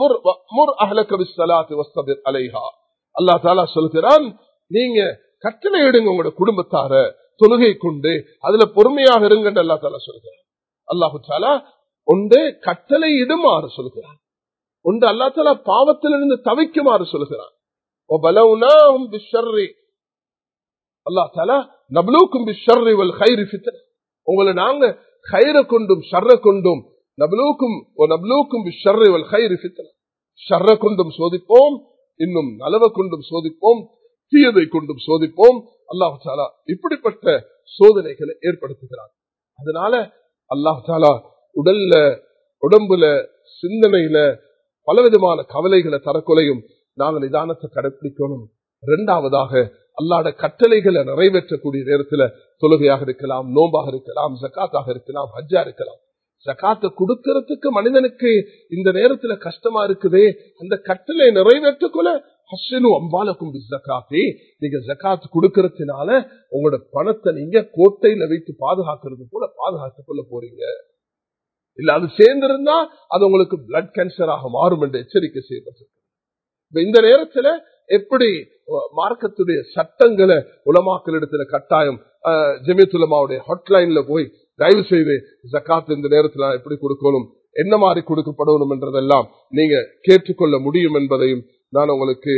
Speaker 1: அலைஹா அல்லா தாலா சொல்கிறான் நீங்க கட்டளை எடுங்க உங்களோட குடும்பத்தார தொழுகை கொண்டு அதுல பொறுமையாக இருங்க அல்லா தாலா சொல்கிறான் அல்லாஹு தாலா ஒன்று கட்டளை இடுமாறு சொல்கிறான் ஒன்று அல்லா தாலா பாவத்திலிருந்து தவிக்குமாறு சொல்கிறான் அல்லா தாலா நபலூக்கும் உங்களை நாங்க கயிற கொண்டும் ஷர்ர கொண்டும் நபலூக்கும் நபலூக்கும் ஷர்ர கொண்டும் சோதிப்போம் இன்னும் நலவ கொண்டும் சோதிப்போம் தீயதை கொண்டும் சோதிப்போம் அல்லாஹு தாலா இப்படிப்பட்ட சோதனைகளை ஏற்படுத்துகிறார் அதனால அல்லாஹு தாலா உடல்ல உடம்புல சிந்தனையில பலவிதமான கவலைகளை தரக்கொலையும் நாங்கள் நிதானத்தை கடைபிடிக்கணும் இரண்டாவதாக அல்லாட கட்டளைகளை நிறைவேற்றக்கூடிய நேரத்துல தொழுகையாக இருக்கலாம் நோம்பாக இருக்கலாம் ஜக்காத்தாக இருக்கலாம் ஹஜ்ஜா இருக்கலாம் ஜக்காத்தை கொடுக்கறதுக்கு மனிதனுக்கு இந்த நேரத்துல கஷ்டமா இருக்குதே அந்த கட்டளை நிறைவேற்றக்குள்ள ஹஸ்ஸனு அம்பாலக்கும் ஜக்காத்தி நீங்க ஜக்காத் கொடுக்கறதுனால உங்களோட பணத்தை நீங்க கோட்டையில வைத்து பாதுகாக்கிறது போல பாதுகாத்துக் கொள்ள போறீங்க இல்ல அது சேர்ந்திருந்தா அது உங்களுக்கு பிளட் கேன்சராக மாறும் என்று எச்சரிக்கை செய்யப்பட்டிருக்கு இப்ப இந்த நேரத்துல எப்படி மார்க்கத்துடைய சட்டங்களை உலமாக்களிடத்துல கட்டாயம் ஜெமித்துலமாவுடைய ஹாட்லைன்ல போய் தயவு செய்து ஜக்காத் இந்த நேரத்துல எப்படி கொடுக்கணும் என்ன மாதிரி கொடுக்கப்படணும் என்றதெல்லாம் நீங்க கேட்டுக்கொள்ள முடியும் என்பதையும் நான் உங்களுக்கு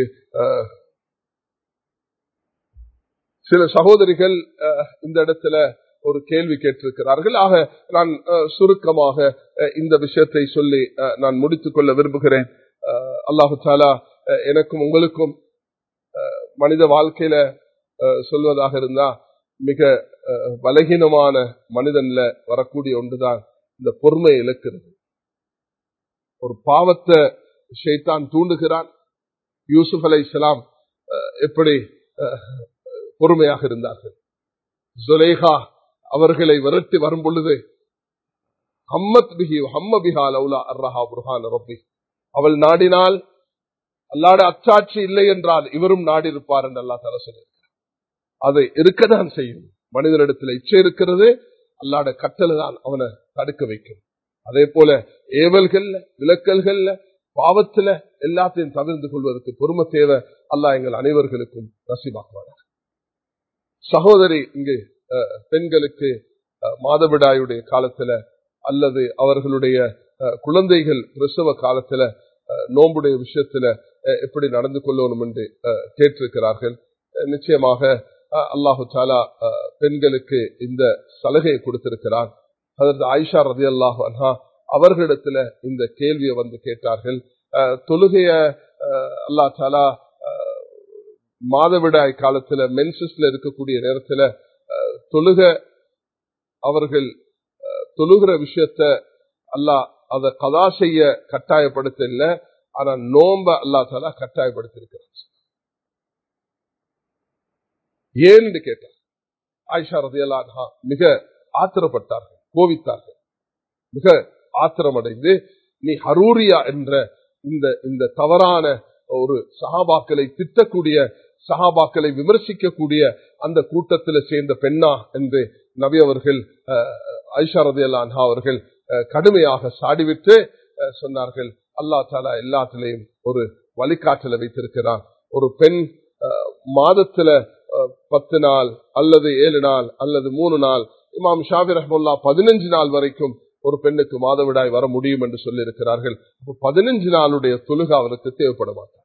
Speaker 1: சில சகோதரிகள் இந்த இடத்துல ஒரு கேள்வி கேட்டிருக்கிறார்கள் ஆக நான் சுருக்கமாக இந்த விஷயத்தை சொல்லி நான் முடித்துக் கொள்ள விரும்புகிறேன் அல்லாஹு தாலா எனக்கும் உங்களுக்கும் மனித வாழ்க்கையில சொல்வதாக இருந்தா மிக பலகீனமான மனிதன்ல வரக்கூடிய ஒன்றுதான் இந்த பொறுமை இழக்கிறது ஒரு பாவத்தை ஷைத்தான் தூண்டுகிறான் யூசுப் அலை இஸ்லாம் எப்படி பொறுமையாக இருந்தார்கள் ஜுலேஹா அவர்களை விரட்டி வரும் பொழுது ஹம்மத் பிஹி ஹம்ம பிஹா லவுலா அர்ரஹா புர்ஹான் ரப்பி அவள் நாடினால் அல்லாட அச்சாட்சி இல்லை என்றால் இவரும் நாடி இருப்பார் என்று அல்லா தலை சொல்லியிருக்கிறார் அதை இருக்கதான் செய்யும் மனிதனிடத்தில் இச்சை இருக்கிறது அல்லாட கட்டளை தான் அவனை தடுக்க வைக்கும் அதே போல ஏவல்கள்ல விளக்கல்கள்ல பாவத்துல எல்லாத்தையும் தவிர்த்து கொள்வதற்கு பொறுமை தேவை அல்லாஹ் எங்கள் அனைவர்களுக்கும் நசிபாக்குவார் சகோதரி இங்கு பெண்களுக்கு மாதவிடாயுடைய காலத்துல அல்லது அவர்களுடைய குழந்தைகள் பிரசவ காலத்துல நோம்புடைய விஷயத்துல எப்படி நடந்து கொள்ளணும் என்று கேட்டிருக்கிறார்கள் நிச்சயமாக அல்லாஹு சாலா பெண்களுக்கு இந்த சலுகையை கொடுத்திருக்கிறார் அதற்கு ஆயிஷா ரதி அல்லாஹு அன்ஹா அவர்களிடத்துல இந்த கேள்வியை வந்து கேட்டார்கள் தொழுகைய அல்லா சாலா மாதவிடாய் காலத்துல மென்சஸ்ல இருக்கக்கூடிய நேரத்துல தொழுக அவர்கள் தொழுகிற விஷயத்த அல்லா அதை கதா செய்ய கட்டாயப்படுத்த இல்ல ஆனா நோம்ப அல்லா தாலா கட்டாயப்படுத்திருக்கிறார் ஏன்னு கேட்டார் ஆயிஷா ரதியல்லா மிக ஆத்திரப்பட்டார்கள் கோவித்தார்கள் மிக ஆத்திரமடைந்து நீ ஹரூரியா என்ற இந்த இந்த தவறான ஒரு சகாபாக்களை திட்டக்கூடிய சகாபாக்களை விமர்சிக்கக்கூடிய அந்த கூட்டத்தில் சேர்ந்த பெண்ணா என்று நபி அவர்கள் ஐஷா ரதி அன்ஹா அவர்கள் கடுமையாக சாடிவிட்டு சொன்னார்கள் அல்லா தாலா எல்லாத்திலையும் ஒரு வழிகாட்டலை வைத்திருக்கிறான் ஒரு பெண் மாதத்துல பத்து நாள் அல்லது ஏழு நாள் அல்லது மூணு நாள் இமாம் ஷாபி ரஹமுல்லா பதினஞ்சு நாள் வரைக்கும் ஒரு பெண்ணுக்கு மாதவிடாய் வர முடியும் என்று சொல்லி இருக்கிறார்கள் பதினஞ்சு நாளுடைய தொழுகை அவருக்கு தேவைப்பட மாட்டார்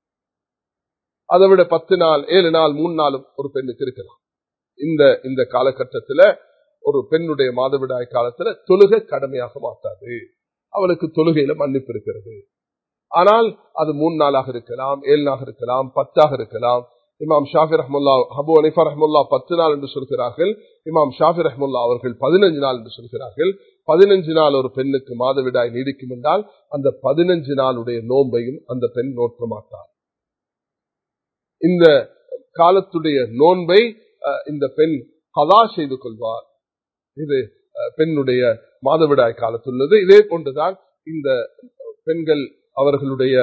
Speaker 1: அதை விட பத்து நாள் ஏழு நாள் மூணு நாளும் ஒரு பெண்ணுக்கு இருக்கலாம் இந்த இந்த காலகட்டத்துல ஒரு பெண்ணுடைய மாதவிடாய் காலத்துல தொழுகை கடமையாக மாட்டாது அவளுக்கு தொழுகையில மன்னிப்பு இருக்கிறது ஆனால் அது மூணு நாளாக இருக்கலாம் ஏழு நாளாக இருக்கலாம் பத்தாக இருக்கலாம் இமாம் ஷாஃபி ரஹமுல்லா ஹபு அனிஃபா ரஹமுல்லா பத்து நாள் என்று சொல்கிறார்கள் இமாம் ஷாஃபி ரஹமுல்லா அவர்கள் பதினஞ்சு நாள் என்று சொல்கிறார்கள் பதினஞ்சு நாள் ஒரு பெண்ணுக்கு மாதவிடாய் நீடிக்கும் என்றால் அந்த பதினஞ்சு நாளுடைய நோன்பையும் அந்த பெண் நோக்க மாட்டார் இந்த காலத்துடைய நோன்பை இந்த பெண் கதா செய்து கொள்வார் இது பெண்ணுடைய மாதவிடாய் காலத்துள்ளது இதே போன்றுதான் இந்த பெண்கள் அவர்களுடைய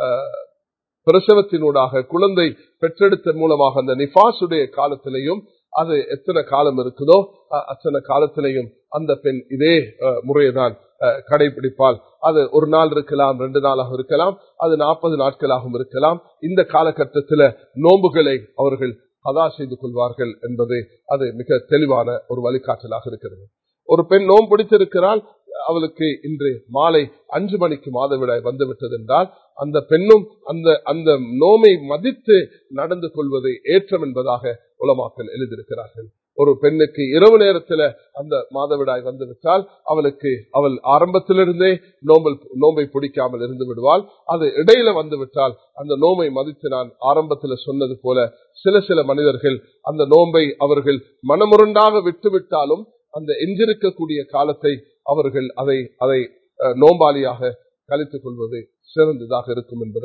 Speaker 1: பிரசவத்தினூடாக குழந்தை பெற்றெடுத்த மூலமாக அந்த நிபாசுடைய காலத்திலையும் அது எத்தனை காலம் இருக்குதோ அத்தனை காலத்திலையும் அந்த பெண் இதே முறையை தான் கடைபிடிப்பால் அது ஒரு நாள் இருக்கலாம் ரெண்டு நாளாக இருக்கலாம் அது நாற்பது நாட்களாகவும் இருக்கலாம் இந்த காலகட்டத்தில் நோன்புகளை அவர்கள் கதா செய்து கொள்வார்கள் என்பது அது மிக தெளிவான ஒரு வழிகாட்டலாக இருக்கிறது ஒரு பெண் நோன்பு பிடித்திருக்கிறாள் அவளுக்கு இன்று மாலை அஞ்சு மணிக்கு மாதவிடாய் வந்துவிட்டது என்றால் அந்த பெண்ணும் அந்த அந்த நோமை மதித்து நடந்து கொள்வது ஏற்றம் என்பதாக உலமாக்கல் எழுதியிருக்கிறார்கள் ஒரு பெண்ணுக்கு இரவு நேரத்தில் அந்த மாதவிடாய் வந்துவிட்டால் அவளுக்கு அவள் ஆரம்பத்திலிருந்தே நோம்பல் நோம்பை பிடிக்காமல் இருந்து விடுவாள் அது இடையில வந்துவிட்டால் அந்த நோம்பை மதித்து நான் ஆரம்பத்தில் சொன்னது போல சில சில மனிதர்கள் அந்த நோம்பை அவர்கள் மனமுரண்டாக விட்டுவிட்டாலும் அந்த எஞ்சிருக்கக்கூடிய காலத்தை அவர்கள் அதை அதை நோம்பாளியாக கழித்துக் கொள்வது சிறந்ததாக இருக்கும் என்பதை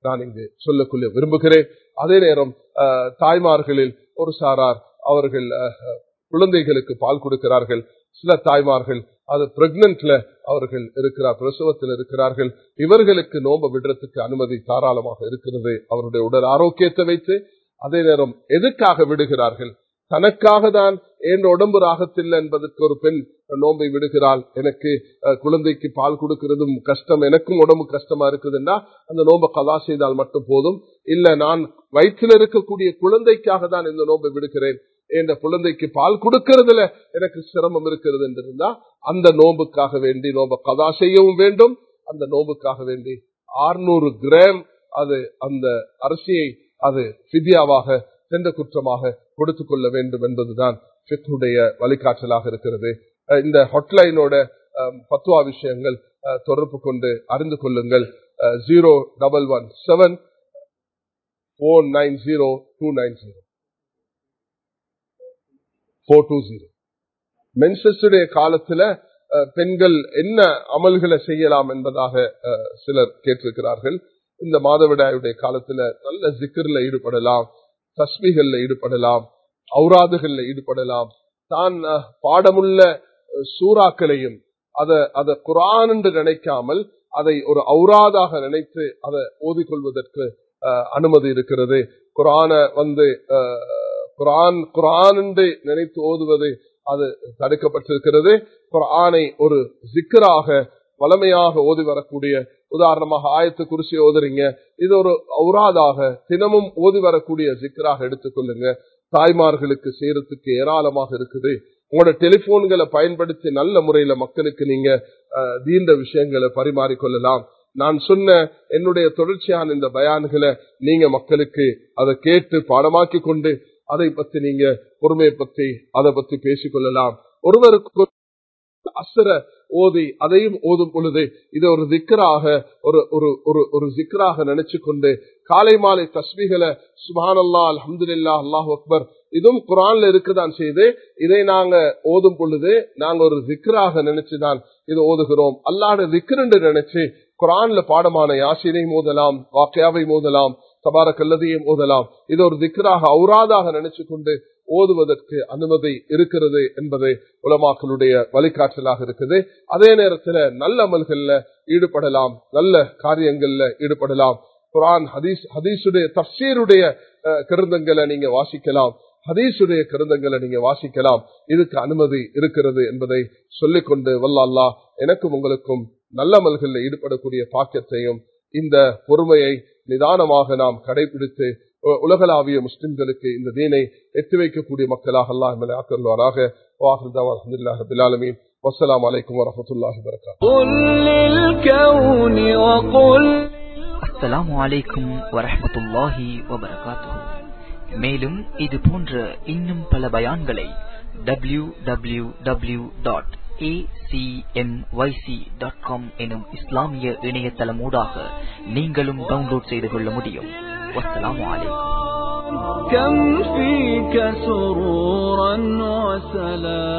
Speaker 1: நான் இங்கு சொல்லக்கொள்ள விரும்புகிறேன் அதே நேரம் அஹ், தாய்மார்களில் ஒரு சாரார் அவர்கள் அஹ், குழந்தைகளுக்கு பால் கொடுக்கிறார்கள் சில தாய்மார்கள் அது பிரெக்னன்ட்ல அவர்கள் இருக்கிறார் பிரசவத்தில் இருக்கிறார்கள் இவர்களுக்கு நோம்ப விடுறதுக்கு அனுமதி தாராளமாக இருக்கிறது அவருடைய உடல் ஆரோக்கியத்தை வைத்து அதே நேரம் எதுக்காக விடுகிறார்கள் தனக்காக தான் என் உடம்பு ராகத்தில்லை என்பதற்கு ஒரு பெண் நோன்பை விடுகிறாள் எனக்கு அஹ், குழந்தைக்கு பால் கொடுக்கிறதும் கஷ்டம் எனக்கும் உடம்பு கஷ்டமா இருக்குதுன்னா அந்த நோன்பை கலா செய்தால் மட்டும் போதும் இல்ல நான் வயிற்றில் இருக்கக்கூடிய குழந்தைக்காக தான் இந்த நோன்பை விடுகிறேன் என்ற குழந்தைக்கு பால் கொடுக்கறதுல எனக்கு சிரமம் இருக்கிறது என்று இருந்தா அந்த நோம்புக்காக வேண்டி நோம்ப கதா செய்யவும் வேண்டும் அந்த நோம்புக்காக வேண்டி 600 கிராம் அது அந்த அரிசியை அது பிதியாவாக சென்ற குற்றமாக கொடுத்துக் கொள்ள வேண்டும் என்பதுதான் ஃபிக்ஹுடைய வழிகாட்டலாக இருக்கிறது அஹ் இந்த ஹொட்லைனோட பத்துவா விஷயங்கள் அஹ், தொடர்பு கொண்டு அறிந்து கொள்ளுங்கள் zero double one seven four nine zero two nine zero four two zero மென்சஸுடைய காலத்துல அஹ், பெண்கள் என்ன அமல்களை செய்யலாம் என்பதாக அஹ், சிலர் கேட்டிருக்கிறார்கள் இந்த மாதவிடாயுடைய காலத்துல நல்ல ஜிக்கர்ல ஈடுபடலாம் தஸ்மிகள்ல ஈடுபடலாம் ஔராதுகள்ல ஈடுபடலாம் தான் அஹ், பாடமுள்ள அஹ், சூறாக்களையும் அத அத குரான் என்று நினைக்காமல் அதை ஒரு ஔராதாக நினைத்து அதை ஓதிக்கொள்வதற்கு அஹ், அனுமதி இருக்கிறது குரான வந்து அஹ், குரான் குரான் என்று நினைத்து ஓதுவது அது தடுக்கப்பட்டிருக்கிறது குரானை ஒரு ஜிக்கராக வளமையாக ஓதி வரக்கூடிய உதாரணமாக ஆயத்து குறிச்சி ஓதுறீங்க இது ஒரு ஔராதாக தினமும் ஓதி வரக்கூடிய ஜிக்கராக எடுத்துக்கொள்ளுங்க தாய்மார்களுக்கு செய்யறதுக்கு ஏராளமாக இருக்குது உங்களோட டெலிபோன்களை பயன்படுத்தி நல்ல முறையில மக்களுக்கு நீங்க அஹ், தீண்ட விஷயங்களை பரிமாறிக்கொள்ளலாம் நான் சொன்ன என்னுடைய தொடர்ச்சியான இந்த பயான்களை நீங்க மக்களுக்கு அதை கேட்டு பாடமாக்கி கொண்டு அதை பத்தி நீங்க பொறுமையை பத்தி அதை பத்தி பேசிக்கொள்ளலாம் ஒருவருக்கு அசுர ஓதி அதையும் ஓதும் பொழுது இது ஒரு திக்கராக ஒரு ஒரு ஒரு ஒரு ஜிக்கராக நினைச்சு கொண்டு காலை மாலை தஸ்மிகளை சுபான் அல்லா அலமதுல்லா அல்லாஹ் அக்பர் இதுவும் குரான்ல இருக்குதான் செய்து இதை நாங்க ஓதும் பொழுது நாங்க ஒரு திக்கராக நினைச்சுதான் இது ஓதுகிறோம் அல்லாட திக்ருன்னு நினைச்சு குரான்ல பாடமான யாசினை மோதலாம் வாக்கியாவை மோதலாம் தபாரக் அல்லதையும் ஓதலாம் இது ஒரு திக்கராக ஔராதாக நினைச்சு கொண்டு ஓதுவதற்கு அனுமதி இருக்கிறது என்பது உலமாக்களுடைய வழிகாட்டலாக இருக்குது அதே நேரத்துல நல்ல அமல்கள்ல ஈடுபடலாம் நல்ல காரியங்கள்ல ஈடுபடலாம் குரான் ஹதீஸ் ஹதீஸுடைய தப்சீருடைய அஹ், கிருந்தங்களை நீங்க வாசிக்கலாம் ஹதீஸுடைய கிருந்தங்களை நீங்க வாசிக்கலாம் இதுக்கு அனுமதி இருக்கிறது என்பதை சொல்லிக்கொண்டு வல்ல அல்லாஹ் எனக்கும் உங்களுக்கும் நல்ல அமல்களில் ஈடுபடக்கூடிய பாக்கியத்தையும் இந்த பொறுமையை நிதானமாக நாம் கடைபிடித்து உ- உலகளாவிய முஸ்லிம்களுக்கு இந்த தீனை எத்தி வைக்கக்கூடிய மக்களாக அல்லாஹ் எங்களை ஆக்கல்வாராக வாஹிருதாவா அல்ஹம்துலில்லாஹி ரப்பில் ஆலமீன் வஸ்ஸலாமு அலைக்கும் வரஹ்மத்துல்லாஹி வபரகாத்துஹு
Speaker 2: قل للكون وقل
Speaker 3: அஸ்ஸலாமு அலைக்கும் வரஹ்மத்துல்லாஹி வபரகாத்துஹு மேலும் இது போன்ற இன்னும் பல பயான்களை டபிள்யூ டபிள்யூ டபிள்யூ டாட் எனும் இஸ்லாமிய இணையதளமூடாக நீங்களும் டவுன்லோட் செய்து கொள்ள முடியும் வஸ்ஸலாமு அலைக்கும்
Speaker 2: كم فيك سرورا وسلام